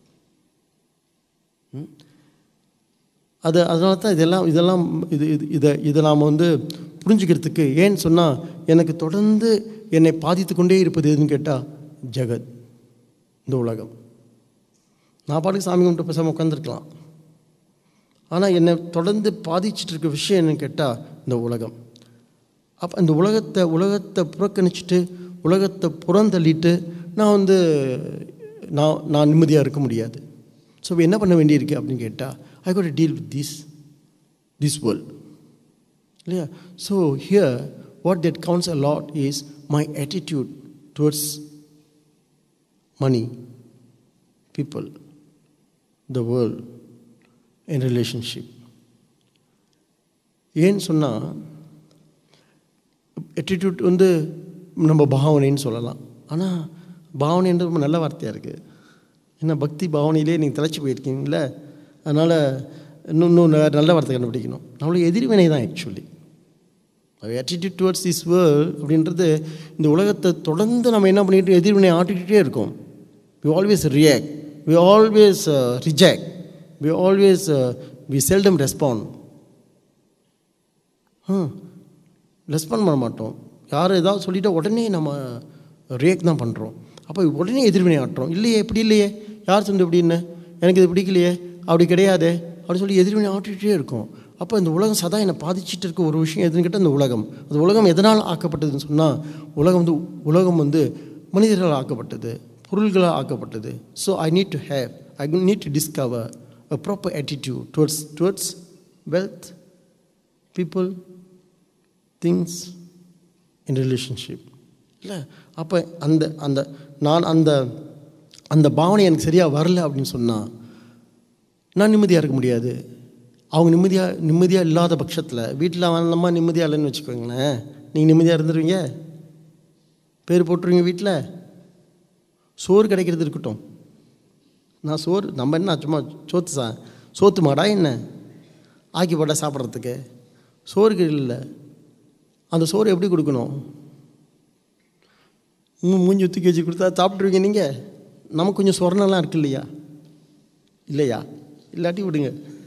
அது அதனால தான் இதெல்லாம் இதெல்லாம் இது இது இதை இதை நாம் வந்து புரிஞ்சுக்கிறதுக்கு ஏன்னு சொன்னால் எனக்கு தொடர்ந்து என்னை பாதித்து கொண்டே இருப்பது எதுன்னு கேட்டால் ஜெகத் இந்த உலகம் நான் பாட்டுக்கு சாமி கும்பிட்டு பேசாமல் உட்காந்துருக்கலாம் ஆனால் என்னை தொடர்ந்து பாதிச்சிட்டு இருக்க விஷயம் என்னன்னு கேட்டால் இந்த உலகம் அப்போ இந்த உலகத்தை உலகத்தை புறக்கணிச்சிட்டு உலகத்தை புறந்தள்ளிட்டு நான் வந்து நான் நான் நிம்மதியாக இருக்க முடியாது ஸோ என்ன பண்ண வேண்டியிருக்கு அப்படின்னு கேட்டால் I got deal with this this world இல்லையா so here what that counts a lot is my attitude towards many people the world in relationship ஏன்னு சொன்னால் attitude வந்து நம்ம பாவனைன்னு சொல்லலாம் ஆனால் பாவனைன்றது ரொம்ப நல்ல வார்த்தையாக இருக்குது ஏன்னா பக்தி பாவனையிலே நீங்கள் தலைச்சி போயிருக்கீங்கள அதனால் இன்னும் இன்னும் ந- நல்ல வார்த்தை கண்டுபிடிக்கணும் நம்மளுடைய எதிர்வினை தான் actually attitude towards this world அப்படின்றது இந்த உலகத்தை தொடர்ந்து நம்ம என்ன பண்ணிட்டு எதிர்வினை ஆட்டிக்கிட்டே இருக்கோம் we always react we always reject we always we seldom respond respond பண்ண மாட்டோம் யார் ஏதாவது சொல்லிட்டா உடனே நம்ம ரியாக்ட் தான் பண்ணுறோம் அப்போ உடனே எதிர்வினை ஆட்டுறோம் இல்லையே இப்படி இல்லையே யார் சொந்த இப்படின்னு எனக்கு இது பிடிக்கலையே அப்படி கிடையாதே அப்படி சொல்லி எதிர்வினை ஆட்டிகிட்டே இருக்கும் அப்போ இந்த உலகம் சதா என்னை பாதிச்சிட்டு இருக்க ஒரு விஷயம் எதுன்னு கேட்டால் இந்த உலகம் அந்த உலகம் எதனால் ஆக்கப்பட்டதுன்னு சொன்னால் உலகம் வந்து உலகம் வந்து மனிதர்களால் ஆக்கப்பட்டது பொருள்களால் ஆக்கப்பட்டது so I need to have I need to discover a proper attitude towards towards wealth people things in relationship இல்லை அப்போ அந்த அந்த நான் அந்த அந்த பாவனை எனக்கு சரியாக வரல அப்படின்னு சொன்னால் நான் நிம்மதியாக இருக்க முடியாது அவங்க நிம்மதியாக நிம்மதியாக இல்லாத பட்சத்தில் வீட்டில் வந்தம்மா நிம்மதியாக இல்லைன்னு வச்சுக்கோங்களேன் நீங்கள் நிம்மதியாக இருந்துருவீங்க பேர் போட்டுருவீங்க வீட்டில் சோறு கிடைக்கிறது இருக்கட்டும் நான் சோறு நம்ம என்ன சும்மா சோத்து சா சோத்து மாடா என்ன ஆக்கி போட்டால் சாப்பிட்றதுக்கு சோறுக்கு இல்லை அந்த சோறு எப்படி கொடுக்கணும் மூ- மூஞ்சி தூக்கி வச்சு கொடுத்தா சாப்பிட்ருவீங்க நீங்கள் நமக்கு கொஞ்சம் சொரணெல்லாம் இருக்கு இல்லையா இல்லையா இல்லாட்டி விடுங்க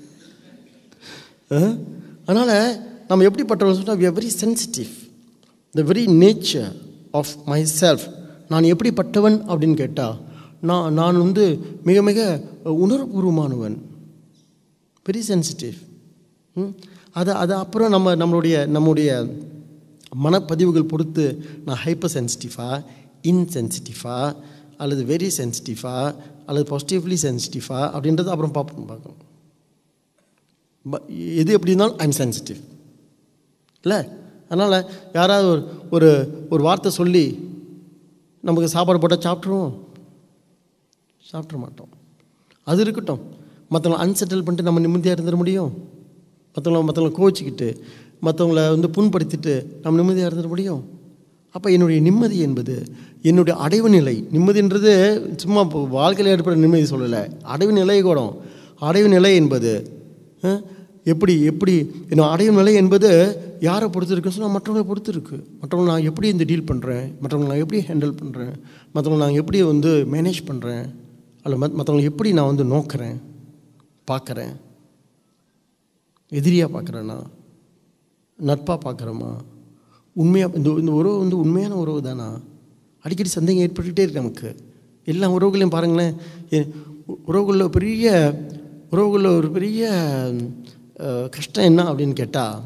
அதனால் நம்ம எப்படிப்பட்டவங்க சொன்னால் we are very sensitive the very nature of my self நான் எப்படிப்பட்டவன் அப்படின்னு கேட்டால் நான் நான் வந்து மிக மிக உணர்வுபூர்வமானவன் வெரி சென்சிட்டிவ் அது அது அப்புறம் நம்ம நம்மளுடைய நம்முடைய மனப்பதிவுகள் பொறுத்து நான் ஹைப்பர் சென்சிட்டிவா இன்சென்சிட்டிவா அல்லது வெரி சென்சிட்டிவா அல்லது பாசிட்டிவ்லி சென்சிட்டிவா அப்படின்றத அப்புறம் பார்ப்போம் பார்க்கணும் ப- எது எப்படி இருந்தாலும் ஐம் சென்சிட்டிவ் இல்லை அதனால் யாராவது ஒரு ஒரு ஒரு வார்த்தை சொல்லி நமக்கு சாப்பாடு போட்டால் சாப்பிட்ருவோம் சாப்பிட்ற மாட்டோம் அது இருக்கட்டும் மற்றவங்களை அன்செட்டில் பண்ணிட்டு நம்ம நிம்மதியாக இருந்துட முடியும் மற்றவங்கள மற்றவங்கள கோச்சிக்கிட்டு மற்றவங்கள வந்து புண்படுத்திட்டு நம்ம நிம்மதியாக இருந்துட முடியும் அப்போ என்னுடைய நிம்மதி என்பது என்னுடைய அடைவு நிலை நிம்மதின்றது சும்மா இப்போ வாழ்க்கையில் ஏற்படுற நிம்மதி சொல்லலை அடைவு நிலை கூட அடைவு நிலை என்பது அஹ், எப்படி எப்படி என்னோட அடைவு நிலை என்பது யாரை பொறுத்து இருக்குன்னு சொன்னால் மற்றவங்களை பொறுத்து இருக்குது மற்றவங்களை நான் எப்படி இந்த டீல் பண்ணுறேன் மற்றவங்களை நான் எப்படி ஹேண்டில் பண்ணுறேன் மற்றவங்களை நான் எப்படி வந்து மேனேஜ் பண்ணுறேன் அல்ல மத் மற்றவங்களை எப்படி நான் வந்து நோக்கிறேன் பார்க்குறேன் எதிரியாக பார்க்குறேன்னா நட்பாக பார்க்குறோமா உண்மையாக இந்த இந்த உறவு வந்து உண்மையான உறவு தானா அடிக்கடி சந்தேகம் ஏற்பட்டுக்கிட்டே இருக்கு நமக்கு எல்லா உறவுகளையும் பாருங்களேன் எ- உ- உறவுகளில் பெரிய உறவுகளில் ஒரு பெரிய அஹ், கஷ்டம் என்ன அப்படின்னு கேட்டால்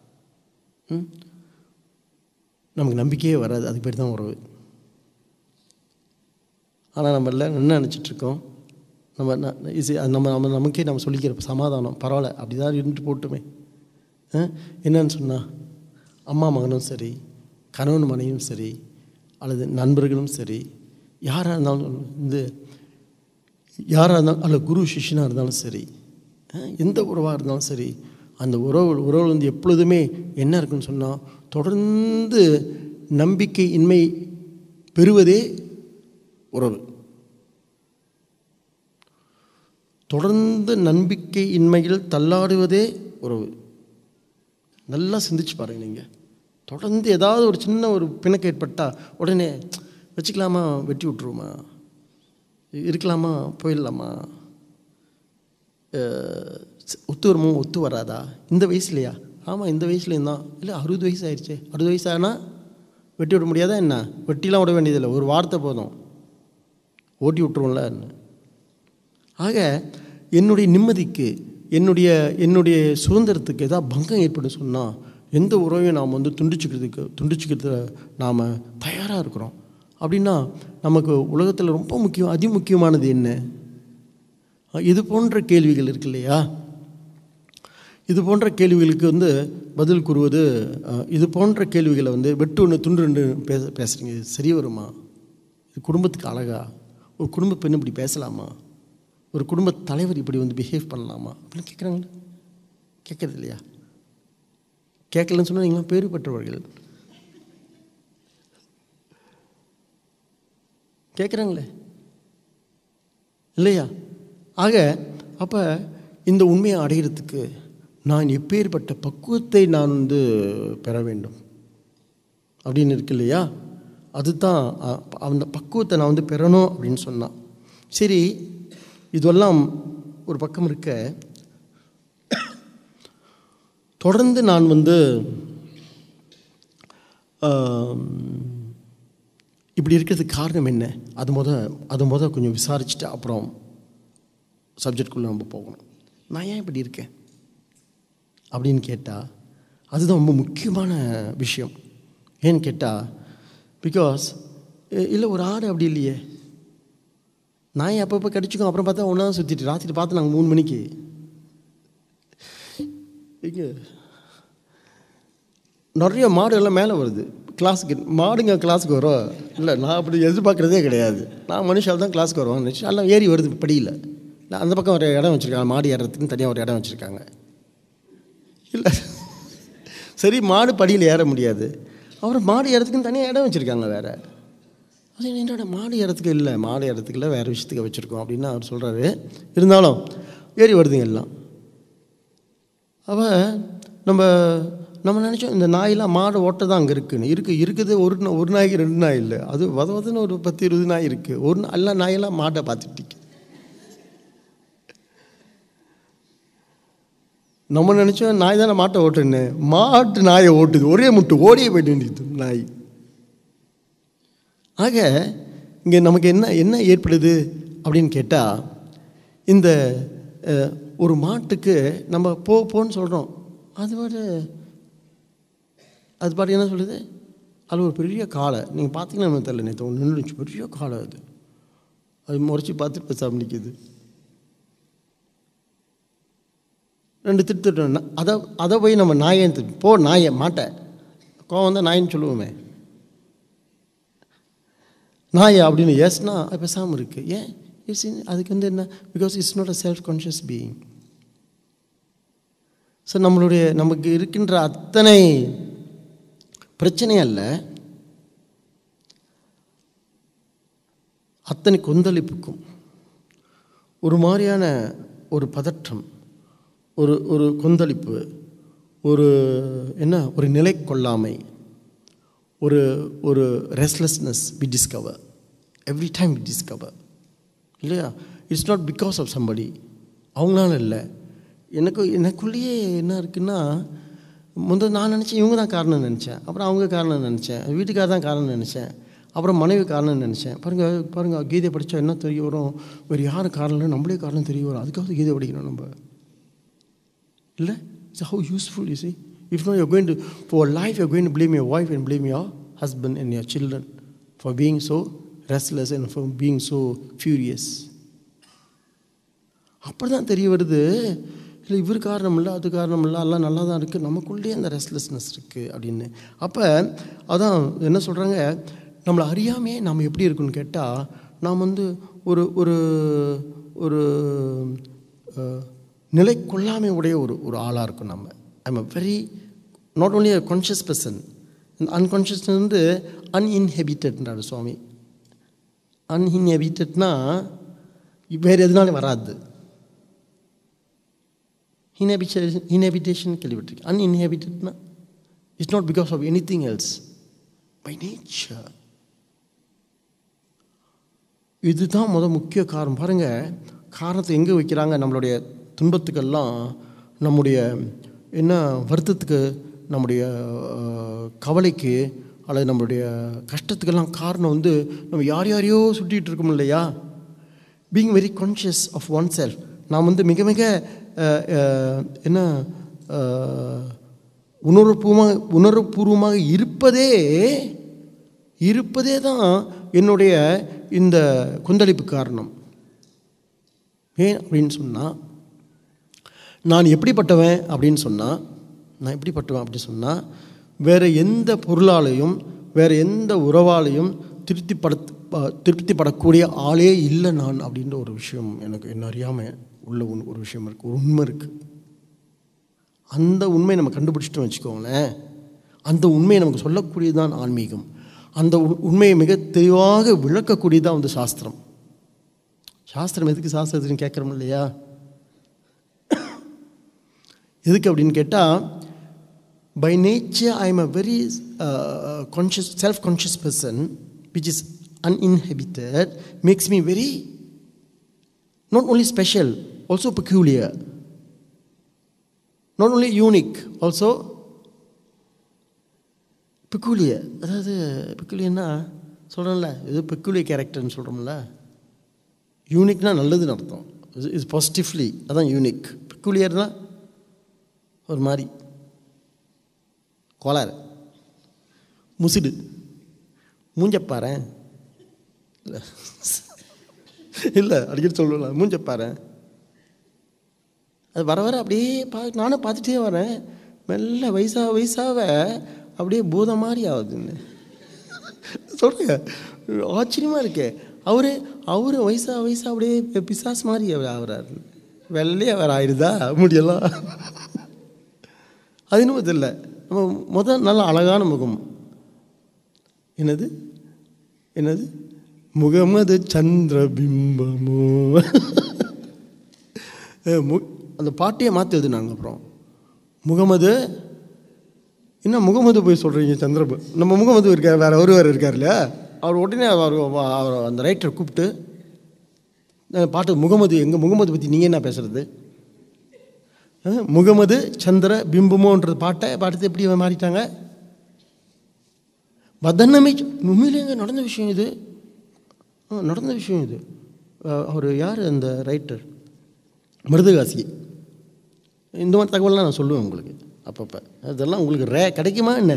நமக்கு நம்பிக்கையே வராது அதுக்கு பேர் தான் உறவு ஆனால் நம்ம எல்லாம் என்ன நினச்சிட்டு இருக்கோம் நம்ம ந- இது அது நம்ம நம்ம நமக்கே நம்ம சொல்லிக்கிற சமாதானம் பரவாயில்ல அப்படி தான் இருந்துட்டு போட்டுமே ஆ? என்னன்னு சொன்னால் அம்மா மகனும் சரி கணவன் மனைவியும் சரி அல்லது நண்பர்களும் சரி யாராக இருந்தாலும் இந்த யாராக இருந்தாலும் அல்ல குரு சிஷ்யனாக இருந்தாலும் சரி ஆ? எந்த உறவாக இருந்தாலும் சரி அந்த உறவு உறவு வந்து எப்பொழுதுமே என்ன இருக்குன்னு சொன்னால் தொடர்ந்து நம்பிக்கை இன்மை பெறுவதே உறவு தொடர்ந்து நம்பிக்கை இன்மையில் தள்ளாடுவதே உறவு நல்லா சிந்திச்சு பாருங்க நீங்கள் தொடர்ந்து ஏதாவது ஒரு சின்ன ஒரு பிணக்கு ஏற்பட்டால் உடனே வச்சுக்கலாமா வெட்டி விட்ருவோமா இருக்கலாமா போயிடலாமா அஹ், ஒத்து வருமோ ஒத்து வராதா இந்த வயசுலையா ஆமாம் இந்த வயசுலேயும் தான் இல்லை அறுபது வயசு ஆயிடுச்சே அறுபது வயசு ஆனால் வெட்டி விட முடியாதா என்ன வெட்டிலாம் விட வேண்டியதில்லை ஒரு வார்த்தை போதும் ஓட்டி விட்ருவோம்ல என்ன ஆக என்னுடைய நிம்மதிக்கு என்னுடைய என்னுடைய சுதந்திரத்துக்கு ஏதாவது பங்கம் ஏற்படும் சொன்னால் எந்த உறவையும் நாம் வந்து துண்டிச்சுக்கிறதுக்கு துண்டிச்சுக்கிறது நாம் தயாராக இருக்கிறோம் அப்படின்னா நமக்கு உலகத்தில் ரொம்ப முக்கியம் அதிமுக்கியமானது என்ன இது போன்ற கேள்விகள் இருக்கு இல்லையா இது போன்ற கேள்விகளுக்கு வந்து பதில் கூறுவது அஹ், இது போன்ற கேள்விகளை வந்து வெட்டு ஒன்று துண்டு ரெண்டு பேச பேசுகிறீங்க இது சரி வருமா இது குடும்பத்துக்கு அழகா ஒரு குடும்ப பெண் இப்படி பேசலாமா ஒரு குடும்ப தலைவர் இப்படி வந்து பிஹேவ் பண்ணலாமா அப்படின்னு கேட்குறாங்களே கேட்கறது இல்லையா கேட்கலன்னு சொன்னால் நீங்களாம் பேறு பெற்றவர்கள் கேட்குறாங்களே இல்லையா ஆக அப்போ இந்த உண்மையை அடையிறதுக்கு நான் எப்பேற்பட்ட பக்குவத்தை நான் வந்து பெற வேண்டும் அப்படின்னு இருக்கு இல்லையா அதுதான் அ- அந்த பக்குவத்தை நான் வந்து பெறணும் அப்படின்னு சொன்னான் சரி இதெல்லாம் ஒரு பக்கம் இருக்க தொடர்ந்து நான் வந்து ஆம், இப்படி இருக்கிறதுக்கு காரணம் என்ன அது முத அது முத கொஞ்சம் விசாரிச்சுட்டு அப்புறம் சப்ஜெக்ட்குள்ளே நம்ம போகணும் நான் ஏன் இப்படி இருக்கேன் அப்படின்னு கேட்டால் அதுதான் ரொம்ப முக்கியமான விஷயம் ஏன்னு கேட்டால் பிகாஸ் இல்லை ஒரு ஆடு அப்படி இல்லையே நாய் அப்பப்போ கடிச்சிக்கும் அப்புறம் பார்த்தா ஒன்றா சுற்றிட்டு ராத்திரி பார்த்து நாங்கள் மூணு மணிக்கு இங்கே நிறைய மாடு எல்லாம் மேலே வருது கிளாஸுக்கு மாடுங்க கிளாஸுக்கு வரும் இல்லை நான் அப்படி எதிர்பார்க்குறதே கிடையாது நான் மனுஷால் தான் கிளாஸுக்கு வருவாங்க நினச்சி எல்லாம் ஏறி வருது படியில் இல்லை அந்த பக்கம் ஒரு இடம் வச்சுருக்காங்க மாடு ஏறுறதுக்குன்னு தனியாக ஒரு இடம் வச்சுருக்காங்க இல்லை சரி மாடு படியில் ஏற முடியாது அப்புறம் மாடு ஏறதுக்குன்னு தனியாக இடம் வச்சுருக்காங்க வேறு அது என்னடா மாடு ஏறத்துக்கு இல்லை மாடு ஏறத்துக்கு இல்லை வேறு விஷயத்துக்கு வச்சுருக்கோம் அப்படின்னு அவர் சொல்கிறாரு இருந்தாலும் ஏறி வருதுங்க எல்லாம் அவ நம்ம நம்ம நினச்சோம் இந்த நாயெல்லாம் மாடு ஓட்ட தான் அங்கே இருக்குன்னு இருக்கு இருக்குது ஒரு நா- ஒரு நாய்க்கு ரெண்டு நாய் இல்லை அது வத வதன்னு ஒரு பத்து இருபது நாய் இருக்குது ஒரு நா- எல்லா நாயெல்லாம் மாட்டை பார்த்துட்டு நம்ம நினச்சோம் நாய் தானே மாட்டை ஓட்டுன்னு மாட்டு நாயை ஓட்டுது ஒரே முட்டு ஓடியே போயிட்டு வேண்டியது நாய் ஆக இங்கே நமக்கு என்ன என்ன ஏற்படுது அப்படின்னு கேட்டால் இந்த அஹ், ஒரு மாட்டுக்கு நம்ம போ போன்னு சொல்கிறோம் அது பாட்டு அது பாட்டு என்ன சொல்லுது அது ஒரு பெரிய காளை நீங்கள் பார்த்தீங்கன்னா எனக்கு தெரியல நேற்று ஒன்று நின்றுச்சு பெரிய காளை அது அது முறைச்சி பார்த்துட்டு பேசாம நிற்கிது ரெண்டு திட்டு அதை அதை போய் நம்ம நாயை திட்டு போ நாயை மாட்டை கோவம் வந்தால் நாயின்னு சொல்லுவோமே நாயா அப்படின்னு ஏஸ்னா அது பேசாமல் இருக்கு ஏன் இட்ஸ் அதுக்கு வந்து என்ன because it's not a self conscious being so நம்மளுடைய நமக்கு இருக்கின்ற அத்தனை பிரச்சனை அல்ல அத்தனை கொந்தளிப்புக்கும் ஒரு மாதிரியான ஒரு பதற்றம் ஒரு ஒரு கொந்தளிப்பு ஒரு என்ன ஒரு நிலை கொள்ளாமை ஒரு ஒரு restlessness we discover every time we discover இல்லையா it's not because of somebody அவங்களால இல்லை எனக்கு எனக்குள்ளேயே என்ன இருக்குன்னா முந்த நான் நினச்சேன் இவங்க தான் காரணம் நினச்சேன் அப்புறம் அவங்க காரணம் நினச்சேன் வீட்டுக்கார தான் காரணம் நினச்சேன் அப்புறம் மனைவி காரணம்னு நினச்சேன் பாருங்கள் பாருங்கள் கீதை படித்தா என்ன தெரிய வரும் வேறு யார் காரணம் இல்லை நம்மளே காரணம் தெரிய வரும் அதுக்காவது கீதை படிக்கணும் நம்ம இல்லை it's how useful you see if no you're going to for life you're going to blame your wife and blame your husband and your children for being so restless and for being so furious அப்படி தான் தெரிய வருது இல்லை இவர் காரணம் இல்லை அது காரணம் இல்லை எல்லாம் நல்லா தான் இருக்குது நமக்குள்ளேயே அந்த ரெஸ்ட்லெஸ்னஸ் இருக்குது அப்படின்னு அப்போ அதான் என்ன சொல்கிறாங்க நம்மளை அறியாமையே நாம் எப்படி இருக்குன்னு கேட்டால் நாம் வந்து ஒரு ஒரு ஒரு அஹ், நிலை கொள்ளாமை உடைய ஒரு ஒரு ஆளாக இருக்கும் நம்ம I'm a very not only a conscious person இந்த அன்கான்ஷியஸ் வந்து அன்இன்ஹெபிட்டட்ன்றாரு சுவாமி அன்இன்ஹெபிட்டட்னா வேறு எதுனாலும் வராது இன்ஹெபிட்டேஷன் இன்ஹெபிட்டேஷன் கேள்விப்பட்டிருக்கேன் அன்இன்ஹெபிட்டட்னா it's not because of anything else by nature இதுதான் முத முக்கிய காரணம் பாருங்கள் காரணத்தை எங்கே வைக்கிறாங்க நம்மளுடைய துன்பத்துக்கெல்லாம் நம்முடைய என்ன வருத்தத்துக்கு நம்முடைய அஹ், கவலைக்கு அல்லது நம்மளுடைய கஷ்டத்துக்கெல்லாம் காரணம் வந்து நம்ம யார் யாரையோ சுட்டிகிட்டு இருக்கோம் இல்லையா being very conscious of one self நாம் வந்து மிக மிக அஹ், அஹ், என்ன அஹ், உணர்வுபூர்வமாக உணர்வுபூர்வமாக இருப்பதே இருப்பதே தான் என்னுடைய இந்த கொந்தளிப்பு காரணம் ஏன் அப்படின்னு சொன்னால் நான் எப்படிப்பட்டவன் அப்படின்னு சொன்னால் நான் எப்படிப்பட்டவன் அப்படி சொன்னால் வேறு எந்த பொருளாலையும் வேறு எந்த உறவாலையும் திருப்திப்பட திருப்திப்படக்கூடிய ஆளே இல்லை நான் அப்படின்ற ஒரு விஷயம் எனக்கு என்ன அறியாமல் உள்ள ஒன் ஒரு விஷயம் இருக்குது ஒரு உண்மை இருக்குது அந்த உண்மையை நம்ம கண்டுபிடிச்சிட்டோம் வச்சுக்கோங்களேன் அந்த உண்மையை நமக்கு சொல்லக்கூடியதுதான் ஆன்மீகம் அந்த உண்- உண்மையை மிக தெளிவாக விளக்கக்கூடியதான் வந்து சாஸ்திரம் சாஸ்திரம் எதுக்கு சாஸ்திரத்துன்னு கேட்குறோம் இல்லையா எதுக்கு அப்படின்னு கேட்டால் by nature I am a very conscious self conscious person which is uninhibited makes me very not only special also peculiar not only unique also peculiar அதாவது பெக்குலியர்னா சொல்கிறேன்ல இது பெக்குலியர் கேரக்டர்னு சொல்கிறோம்ல யூனிக்னா நல்லதுன்னு அர்த்தம் இது இது பாசிட்டிவ்லி அதான் யூனிக் பெக்குலியர்னா ஒரு மாதிரி கோளாறு முசிடு மூஞ்சப்பாரேன் இல்லை இல்லை அடிக்கடி சொல்லுவேன் மூஞ்சப்பாரேன் அது வர வர அப்படியே பா நானும் பார்த்துட்டே வரேன் மெல்ல வயசாக வயசாக அப்படியே பூதம் மாதிரி ஆகுதுன்னு சொல்லுங்க ஆச்சரியமாக இருக்கே அவரு அவர் வயசாக வயசாக அப்படியே பிசாஸ் மாதிரி அவர் ஆகுறாரு வெள்ளையே அவர் ஆயிடுதா முடியெல்லாம் அது இன்னும் தெரியல நம்ம முதல் நல்ல அழகான முகம் என்னது என்னது முகமது சந்திர பிம்பமோ அஹ் மு அந்த பாட்டையே மாற்றி எழுதுனாங்க அப்புறம் முகமது என்ன முகமது போய் சொல்கிறீங்க சந்திரபு நம்ம முகமது இருக்கார் வேறு ஒருவர் இருக்கார் இல்லையா அவர் உடனே அவர் அவர் அந்த ரைட்டரை கூப்பிட்டு அஹ் பாட்டு முகமது எங்கள் முகமது பற்றி நீங்கள் என்ன பேசுறது அஹ் முகமது சந்திர பிம்பமோன்ற பாட்டை பாட்டத்தை எப்படி மாறிட்டாங்க வதனமே உண்மையிலேங்க நடந்த விஷயம் இது ஆ, நடந்த விஷயம் இது அவர் யார் அந்த ரைட்டர் மிருதுகாசி இந்த மாதிரி தகவல்லாம் நான் சொல்லுவேன் உங்களுக்கு அப்பப்போ அதெல்லாம் உங்களுக்கு ரே கிடைக்குமா என்ன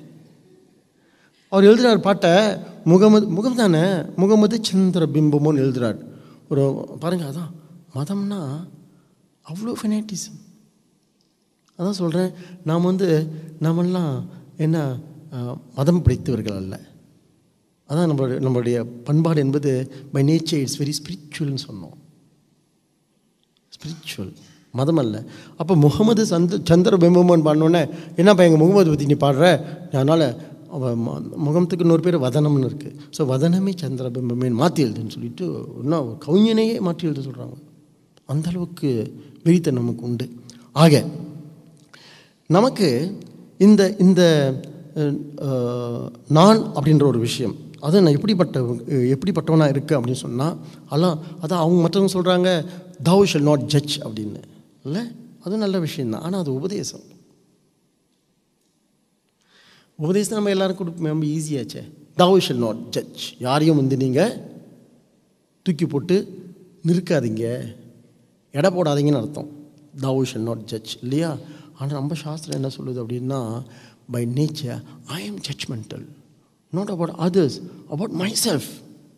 அவர் எழுதுறார் பாட்டை முகமது முகம் தானே முகமது சந்திர பிம்பமோன்னு எழுதுறார் ஒரு பாருங்க அதான் மதம்னா அவ்வளோ ஃபெனாட்டிசம் அதான் சொல்கிறேன் நாம் வந்து நாமெல்லாம் என்ன அஹ், மதம் பிடித்தவர்கள் அல்ல அதான் நம்மளுடைய நம்மளுடைய பண்பாடு என்பது பை நேச்சர் இட்ஸ் வெரி ஸ்பிரிச்சுவல்னு சொன்னோம் ஸ்பிரிச்சுவல் மதம் அல்ல அப்போ முகமது சந்த சந்திர பிம்பமன் பாடினோடனே என்னப்பா எங்கள் முகமது பற்றி நீ பாடுற அதனால் அவ ம- முகத்துக்கு இன்னொரு பேர் வதனம்னு இருக்குது ஸோ வதனமே சந்திர பிம்பமே மாற்றி எழுதுன்னு சொல்லிட்டு இன்னும் ஒரு கவிஞனையே மாற்றி எழுத சொல்கிறாங்க அந்த அளவுக்கு வெறித்தனம் நமக்கு உண்டு ஆக நமக்கு இந்த இந்த அஹ், அஹ், நான் அப்படின்ற ஒரு விஷயம் அது நான் எப்படிப்பட்ட எப்படிப்பட்டவனாக இருக்கு அப்படின்னு சொன்னால் அதெல்லாம் அதான் அவங்க மற்றவங்க சொல்கிறாங்க thou shall நாட் ஜட்ஜ் அப்படின்னு இல்லை அது நல்ல விஷயம்தான் ஆனால் அது உபதேசம் உபதேசம் நம்ம எல்லாரும் கொடுப்போம் ரொம்ப ஈஸியாச்சே thou shall நாட் ஜட்ஜ் யாரையும் வந்து நீங்கள் தூக்கி போட்டு நிற்காதீங்க எடை போடாதீங்கன்னு அர்த்தம் thou shall நாட் ஜட்ஜ் இல்லையா ஆனால் நம்ம சாஸ்திரம் என்ன சொல்லுது அப்படின்னா by nature I am judgemental not about others about my self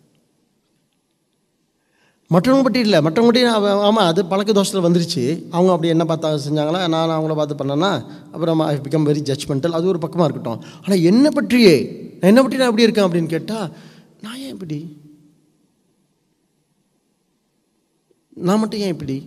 மற்றவங்க பற்றி இல்லை மற்றவங்க பற்றி நான் ஆமாம் அது பழக்க தோஷத்தில் வந்துருச்சு அவங்க அப்படி என்ன பார்த்தா செஞ்சாங்களா நான் அவங்கள பார்த்து பண்ணேன்னா அப்புறம் ஐ பிகம் வெரி ஜட்ஜ்மெண்டல் அது ஒரு பக்கமாக இருக்கட்டும் ஆனால் என்னை பற்றியே நான் என்னை பற்றி நான் எப்படி இருக்கேன் அப்படின்னு கேட்டால் நான் ஏன் இப்படி நான் மட்டும் ஏன் இப்படி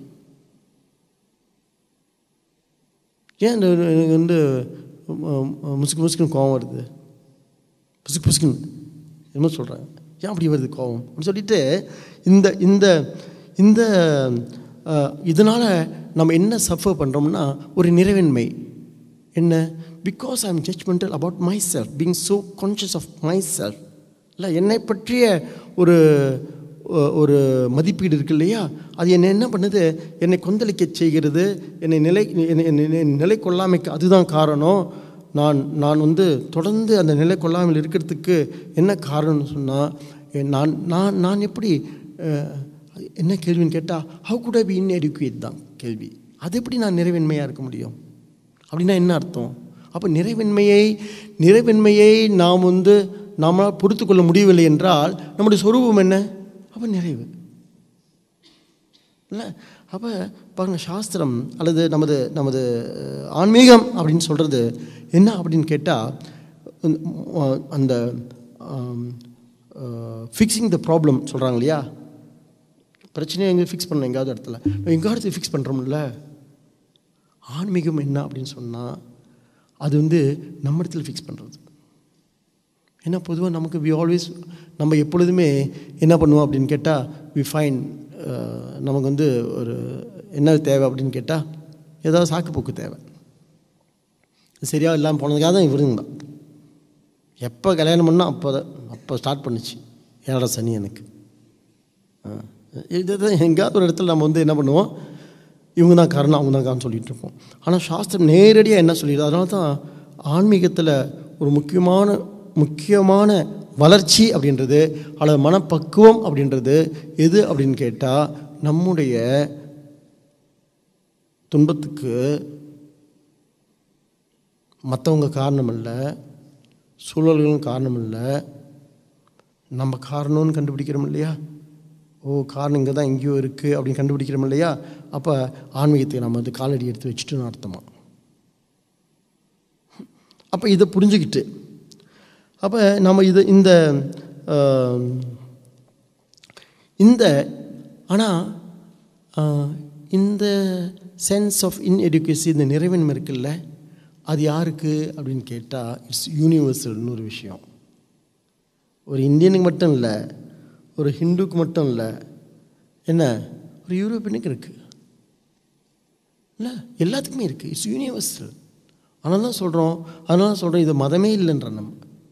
ஏன் இந்த எனக்கு வந்து முசுக்கு முசுக்குன்னு கோவம் வருது புசுக்கு புசுக்குன்னு என்னமோ சொல்கிறாங்க ஏன் அப்படி வருது கோவம் அப்படின்னு சொல்லிட்டு இந்த இந்த இந்த இதனால் நம்ம என்ன சஃபர் பண்ணுறோம்னா ஒரு நிறைவின்மை என்ன because I am judgemental about my self being so conscious of my self இல்லை என்னை பற்றிய ஒரு ஒரு மதிப்பீடு இருக்கு இல்லையா அது என்னை என்ன பண்ணுது என்னை கொந்தளிக்க செய்கிறது என்னை நிலை என்னை நிலை கொள்ளாமைக்கு அதுதான் காரணம் நான் நான் வந்து தொடர்ந்து அந்த நிலை கொள்ளாமல் இருக்கிறதுக்கு என்ன காரணம்னு சொன்னால் நான் நான் நான் எப்படி என்ன கேள்வின்னு கேட்டால் how good I be inadequate தான் கேள்வி அது எப்படி நான் நிறைவின்மையாக இருக்க முடியும் அப்படின்னா என்ன அர்த்தம் அப்போ நிறைவின்மையை நிறைவின்மையை நாம் வந்து நம்மளால் பொறுத்து கொள்ள முடியவில்லை என்றால் நம்முடைய சொரூபம் என்ன அப்போ நிறைவு இல்லை அப்போ பாருங்கள் சாஸ்திரம் அல்லது நமது நமது ஆன்மீகம் அப்படின்னு சொல்கிறது என்ன அப்படின்னு கேட்டால் அந்த ஃபிக்ஸிங் த ப்ராப்ளம் சொல்கிறாங்க இல்லையா பிரச்சனையை எங்கே ஃபிக்ஸ் பண்ண எங்கேயாவது இடத்துல எங்கேயாவது ஃபிக்ஸ் பண்ணுறோம்ல ஆன்மீகம் என்ன அப்படின்னு சொன்னால் அது வந்து நம்ம இடத்துல ஃபிக்ஸ் பண்ணுறது ஏன்னா பொதுவாக நமக்கு வி ஆல்வேஸ் நம்ம எப்பொழுதுமே என்ன பண்ணுவோம் அப்படின்னு கேட்டால் வி ஃபைன் நமக்கு வந்து ஒரு என்ன தேவை அப்படின்னு கேட்டால் ஏதாவது சாக்கு போக்கு தேவை சரியாக இல்லாமல் போனதுக்காக தான் இவருங்க தான் எப்போ கல்யாணம் பண்ணால் அப்போ தான் அப்போ ஸ்டார்ட் பண்ணுச்சு ஏழரை சனி எனக்கு இதுதான் எங்கேயாவது ஒரு இடத்துல நம்ம வந்து என்ன பண்ணுவோம் இவங்க தான் காரணம் அவங்க தான் காரணம் சொல்லிகிட்டு இருப்போம் ஆனால் சாஸ்திரம் நேரடியாக என்ன சொல்லிடுது அதனால தான் ஆன்மீகத்தில் ஒரு முக்கியமான முக்கியமான வளர்ச்சி அப்படின்றது அல்லது மனப்பக்குவம் அப்படின்றது எது அப்படின்னு கேட்டால் நம்முடைய துன்பத்துக்கு மற்றவங்க காரணம் இல்லை சூழல்களும் காரணம் இல்லை நம்ம காரணம்னு கண்டுபிடிக்கிறோம் இல்லையா ஓ காரணம் இங்கே தான் எங்கேயோ இருக்குது அப்படின்னு கண்டுபிடிக்கிறோம் இல்லையா அப்போ ஆன்மீகத்தை நம்ம வந்து காலடி எடுத்து வச்சுட்டுன்னு அர்த்தமா அப்போ இதை புரிஞ்சுக்கிட்டு அப்போ நம்ம இது இந்த இந்த ஆனால் இந்த சென்ஸ் ஆஃப் இன்எடுக்கேசி இந்த நிறைவின்மை இருக்குல்ல அது யாருக்கு அப்படின்னு கேட்டால் இட்ஸ் யூனிவர்சல்னு ஒரு விஷயம் ஒரு இந்தியனுக்கு மட்டும் இல்லை ஒரு ஹிந்துக்கு மட்டும் இல்லை என்ன ஒரு யூரோப்பியனுக்கு இருக்குது இல்லை எல்லாத்துக்குமே இருக்குது இட்ஸ் யூனிவர்சல் அதனால தான் சொல்கிறோம் அதனால தான் சொல்கிறோம் இது மதமே இல்லைன்ற நம்ம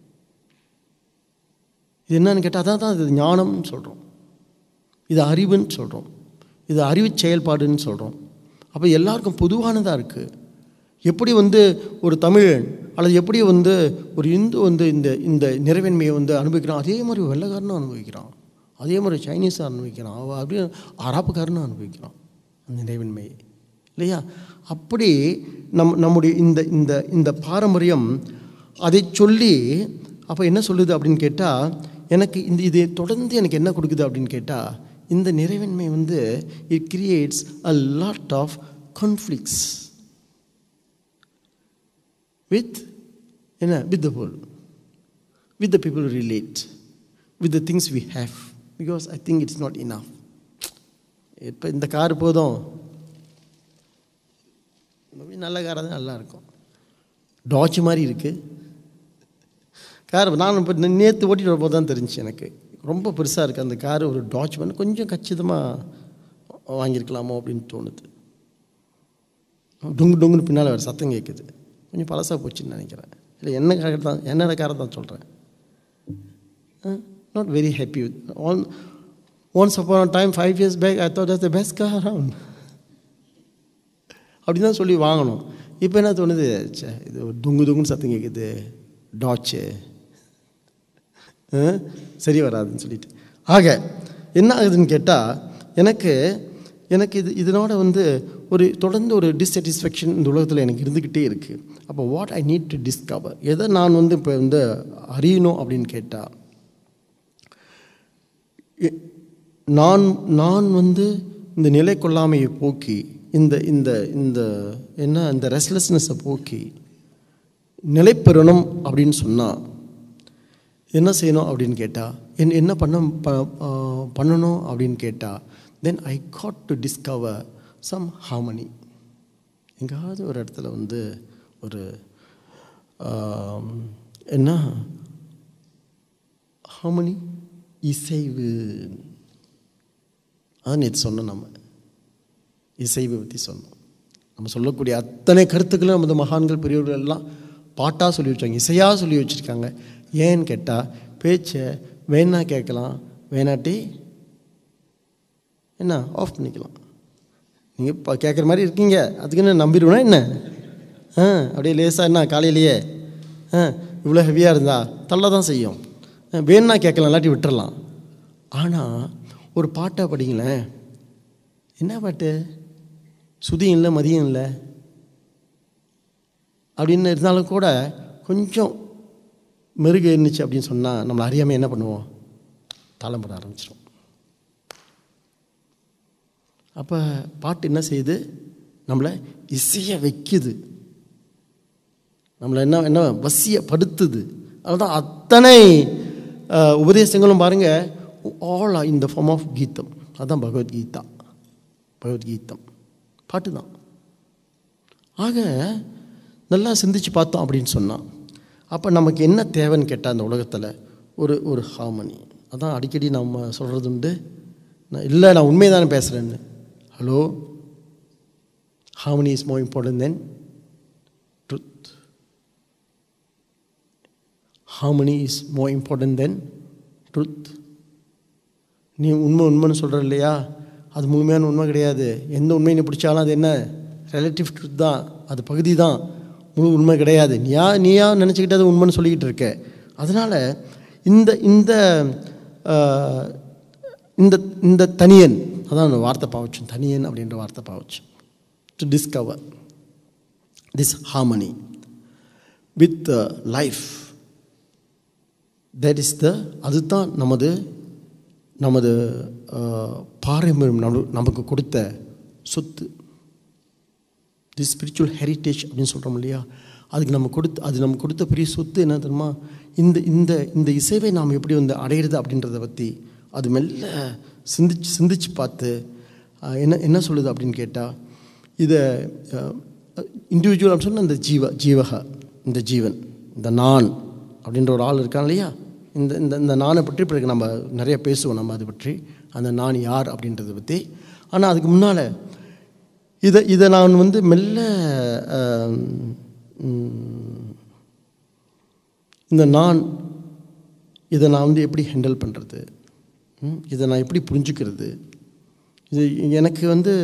இது என்னன்னு கேட்டால் அதான் தான் இது ஞானம்னு சொல்கிறோம் இது அறிவுன்னு சொல்கிறோம் இது அறிவு செயல்பாடுன்னு சொல்கிறோம் அப்போ எல்லாருக்கும் பொதுவானதாக இருக்குது எப்படி வந்து ஒரு தமிழன் அல்லது எப்படி வந்து ஒரு இந்து வந்து இந்த இந்த நிறைவின்மையை வந்து அனுபவிக்கிறான் அதே மாதிரி வெள்ளக்காரனும் அனுபவிக்கிறான் அதே மாதிரி சைனீஸாக அனுபவிக்கிறான் அவள் அப்படியே அரபுக்காரனும் அனுபவிக்கிறான் அந்த நிறைவின்மையை இல்லையா அப்படி நம் நம்முடைய இந்த இந்த இந்த பாரம்பரியம் அதை சொல்லி அப்போ என்ன சொல்லுது அப்படின்னு கேட்டால் எனக்கு இந்த இது தொடர்ந்து எனக்கு என்ன கொடுக்குது அப்படின்னு கேட்டால் இந்த நிறைவின்மை வந்து it creates a lot of conflicts with என்ன with the world with the people relate with the things we have because I think it's not enough இப்போ இந்த கார் போதும் நல்ல காராக தான் நல்லா இருக்கும் டாச் மாதிரி இருக்குது கார் நான் இப்போ நேற்று ஓட்டிட்டு வரும்போது தான் தெரிஞ்சு எனக்கு ரொம்ப பெருசாக இருக்குது அந்த கார் ஒரு டாச் பண்ணி கொஞ்சம் கச்சிதமாக வாங்கியிருக்கலாமோ அப்படின்னு தோணுது டொங்கு டொங்குன்னு பின்னால் வேறு சத்தம் கேட்குது கொஞ்சம் பழசாக போச்சுன்னு நினைக்கிறேன் இல்லை என்ன கார் தான் என்னோட காரை தான் சொல்கிறேன் not very happy with on once upon time five years back I thought the best car around அப்படி தான் சொல்லி வாங்கணும் இப்போ என்ன தோணுது சே இது ஒரு துங்கு துங்குன்னு சத்தம் கேட்குது டாச்சு அஹ், சரி வராதுன்னு சொல்லிட்டு ஆக என்ன ஆகுதுன்னு கேட்டால் எனக்கு எனக்கு இது இதனோட வந்து ஒரு தொடர்ந்து ஒரு டிஸ்சாட்டிஸ்ஃபேக்ஷன் இந்த உலகத்தில் எனக்கு இருந்துக்கிட்டே இருக்குது அப்போ what I need to discover எதை நான் வந்து இப்போ வந்து அறியணும் அப்படின்னு கேட்டால் எ- நான் நான் வந்து இந்த நிலை கொள்ளாமையை போக்கி இந்த இந்த இந்த என்ன இந்த ரெஸ்ட்லெஸ்னஸை போக்கி நிலை பெறணும் அப்படின்னு சொன்னால் என்ன செய்யணும் அப்படின்னு கேட்டால் என் என்ன பண்ண ப- ஆ, பண்ணணும் அப்படின்னு கேட்டால் then I got to discover some harmony எங்காவது ஒரு இடத்துல வந்து ஒரு ஆம், என்ன ஹார்மனி இசைவு அதான் நேற்று சொன்னோம் நம்ம இசைவை பற்றி சொன்னோம் நம்ம சொல்லக்கூடிய அத்தனை கருத்துக்களும் நமது மகான்கள் பெரியவர்கள் எல்லாம் பாட்டாக சொல்லி வச்சாங்க இசையாக சொல்லி வச்சுருக்காங்க ஏன்னு கேட்டால் பேச்சை வேணா கேட்கலாம் வேணாட்டி என்ன ஆஃப் பண்ணிக்கலாம் நீங்கள் இப்போ கேட்குற மாதிரி இருக்கீங்க அதுக்குன்னு நம்பிடுவேனா என்ன ஆ அப்படியே லேசாக என்ன காலையிலேயே ஆ இவ்வளோ ஹெவியாக இருந்தா தள்ள தான் செய்யும் ஆ, வேணும்னா கேட்கலாம் இல்லாட்டி விட்டுறலாம் ஆனால் ஒரு பாட்டை படிங்களேன் என்ன பாட்டு சுதியும் இல்லை மதியம் இல்லை அப்படின்னு இருந்தாலும் கூட கொஞ்சம் மெருகு இருந்துச்சு அப்படின்னு சொன்னால் நம்மளை அறியாமல் என்ன பண்ணுவோம் தாளம் போட ஆரம்பிச்சிடும் அப்போ பாட்டு என்ன செய்யுது நம்மளை இசைய வைக்குது நம்மளை என்ன என்ன வசியப்படுத்துது அதுதான் அத்தனை அஹ், உபதேசங்களும் பாருங்க all in the form of கீதம் அதுதான் பகவத்கீதா பகவத்கீதம் பாட்டு தான் ஆக நல்லா சிந்திச்சு பார்த்தோம் அப்படின்னு சொன்னான் அப்போ நமக்கு என்ன தேவைன்னு கேட்டால் அந்த உலகத்தில் ஒரு ஒரு ஹார்மனி அதான் அடிக்கடி நம்ம சொல்கிறது உண்டு நான் இல்லை நான் உண்மையை தானே பேசுகிறேன்னு hello harmony is more important than truth harmony is more important than truth நீ உண்மை உண்மைன்னு சொல்கிற இல்லையா அது முழுமையான உண்மை கிடையாது எந்த உண்மையை நீ பிடிச்சாலும் அது என்ன ரிலேட்டிவ் ட்ருத் தான் அது பகுதி தான் முழு உண்மை கிடையாது நீயா நீயா நினச்சிக்கிட்டு அது உண்மைன்னு சொல்லிக்கிட்டு இருக்க அதனால் இந்த இந்த ஆஹ், இந்த இந்த தனியன் அதான் அந்த வார்த்தை பாவச்சம் தனியன் அப்படின்ற வார்த்தை பாவச்சம் to discover this harmony with life that is the அதுதான் நமது நமது அஹ், பாரம்பரியம் நம நமக்கு கொடுத்த சொத்து தி ஸ்பிரிச்சுவல் ஹெரிட்டேஜ் அப்படின்னு சொல்கிறோம் இல்லையா அதுக்கு நம்ம கொடுத்து அது நமக்கு கொடுத்த பெரிய சொத்து என்ன தெரியுமா இந்த இந்த இந்த இசைவை நாம் எப்படி வந்து அடையிறது அப்படின்றத பற்றி அது மெல்ல சிந்திச்சு சிந்திச்சு பார்த்து அஹ், என்ன என்ன சொல்லுது அப்படின்னு கேட்டால் இதை இண்டிவிஜுவல் அப்படின்னு சொன்னால் இந்த ஜீவ ஜீவக இந்த ஜீவன் இந்த நான் அப்படின்ற ஒரு ஆள் இருக்கான் இல்லையா இந்த இந்த இந்த நானை பற்றி பிறகு நம்ம நிறைய பேசுவோம் நம்ம அதை பற்றி அந்த நான் யார் அப்படின்றத பற்றி ஆனால் அதுக்கு முன்னால் இதை இதை நான் வந்து மெல்ல ஆம், ம், இந்த நான் இதை நான் வந்து எப்படி ஹேண்டில் பண்ணுறது இதை நான் எப்படி புரிஞ்சுக்கிறது இது எனக்கு வந்து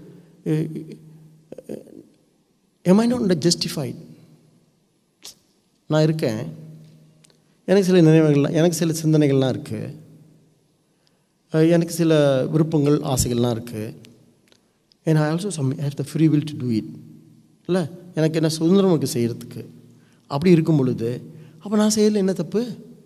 எம் ஐ நாட் ஜஸ்டிஃபைட் நான் இருக்கேன் எனக்கு சில நினைவுகள்லாம் எனக்கு சில சிந்தனைகள்லாம் இருக்குது எனக்கு சில விருப்பங்கள் ஆசைகள்லாம் இருக்குது and I also some have the free will to do it இல்லை எனக்கு என்ன சுதந்திரம் இருக்குது செய்கிறதுக்கு அப்படி இருக்கும் பொழுது அப்போ நான் செய்யல என்ன தப்பு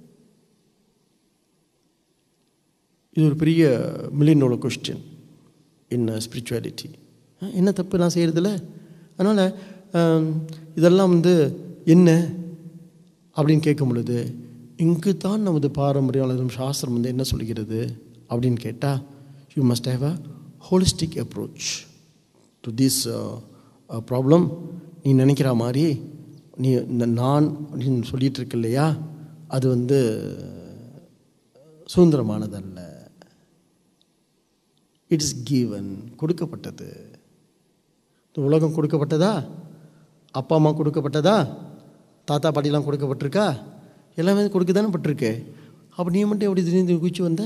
இது ஒரு பெரிய மில்லியனோட கொஸ்டின் இன் ஸ்பிரிச்சுவாலிட்டி என்ன தப்பு நான் செய்கிறதில்ல அதனால் இதெல்லாம் வந்து என்ன அப்படின்னு கேட்கும் பொழுது இங்கு தான் நமது பாரம்பரியம் அல்லது சாஸ்திரம் வந்து என்ன சொல்கிறது அப்படின்னு கேட்டால் you must have a holistic approach to this problem நீ நினைக்கிற மாதிரி நீ இந்த நான் அப்படின்னு சொல்லிட்டு இருக்க இல்லையா அது வந்து சுதந்திரமானதல்ல இட்ஸ் கீவன் கொடுக்கப்பட்டது இந்த உலகம் கொடுக்கப்பட்டதா அப்பா அம்மா கொடுக்கப்பட்டதா தாத்தா பாட்டிலாம் கொடுக்கப்பட்டிருக்கா எல்லாமே கொடுக்க தானே பட்டிருக்கு அப்போ நீ மட்டும் எப்படி திடீர்னு குச்சி வந்த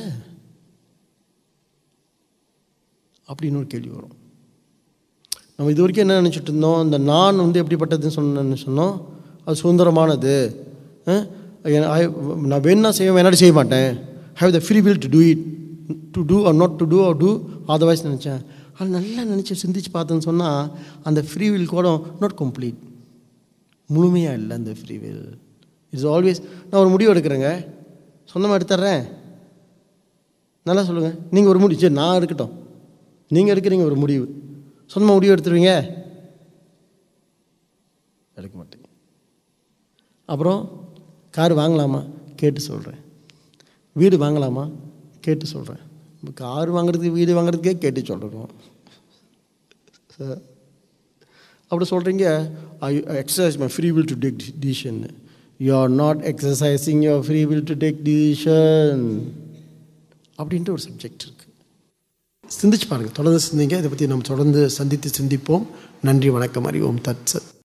அப்படின்னு ஒரு கேள்வி வரும் நம்ம இது வரைக்கும் என்ன நினச்சிட்டு இருந்தோம் இந்த நான் வந்து எப்படிப்பட்டதுன்னு சொன்னு சொன்னோம் அது சுதந்திரமானது அஹ், I- நான் வேணும்னா செய்வேன் வேணாடி செய்ய மாட்டேன் have the free will to do it to do or not to do or do otherwise நினச்சேன் அது நல்லா நினச்சி சிந்திச்சு பார்த்தேன்னு சொன்னால் அந்த ஃப்ரீ வில் கூட நாட் கம்ப்ளீட் முழுமையாக இல்லை அந்த ஃப்ரீ வில் இட்ஸ் ஆல்வேஸ் நான் ஒரு முடிவு எடுக்கிறேங்க சொந்தமாக எடுத்துட்றேன் நல்லா சொல்லுங்கள் நீங்கள் ஒரு முடிவு சரி நான் எடுக்கட்டும் நீங்கள் எடுக்கிறீங்க ஒரு முடிவு சொந்தமாக முடிவு எடுத்துருவீங்க எடுக்க மாட்டீங்க அப்புறம் கார் வாங்கலாமா கேட்டு சொல்கிறேன் வீடு வாங்கலாமா கேட்டு சொல்கிறேன் கார் வாங்குறதுக்கு வீடு வாங்குறதுக்கே கேட்டு சொல்கிறோம் அப்படி சொல்கிறீங்க I exercise my free will to take decision you are not exercising your free will to take decision அப்படின்ட்டு ஒரு சப்ஜெக்ட் இருக்குது சிந்திச்சு பாருங்கள் தொடர்ந்து சிந்திங்க இதை பற்றி நம்ம தொடர்ந்து சந்தித்து சிந்திப்போம் நன்றி வணக்கம் அறிவோம் தட்சத்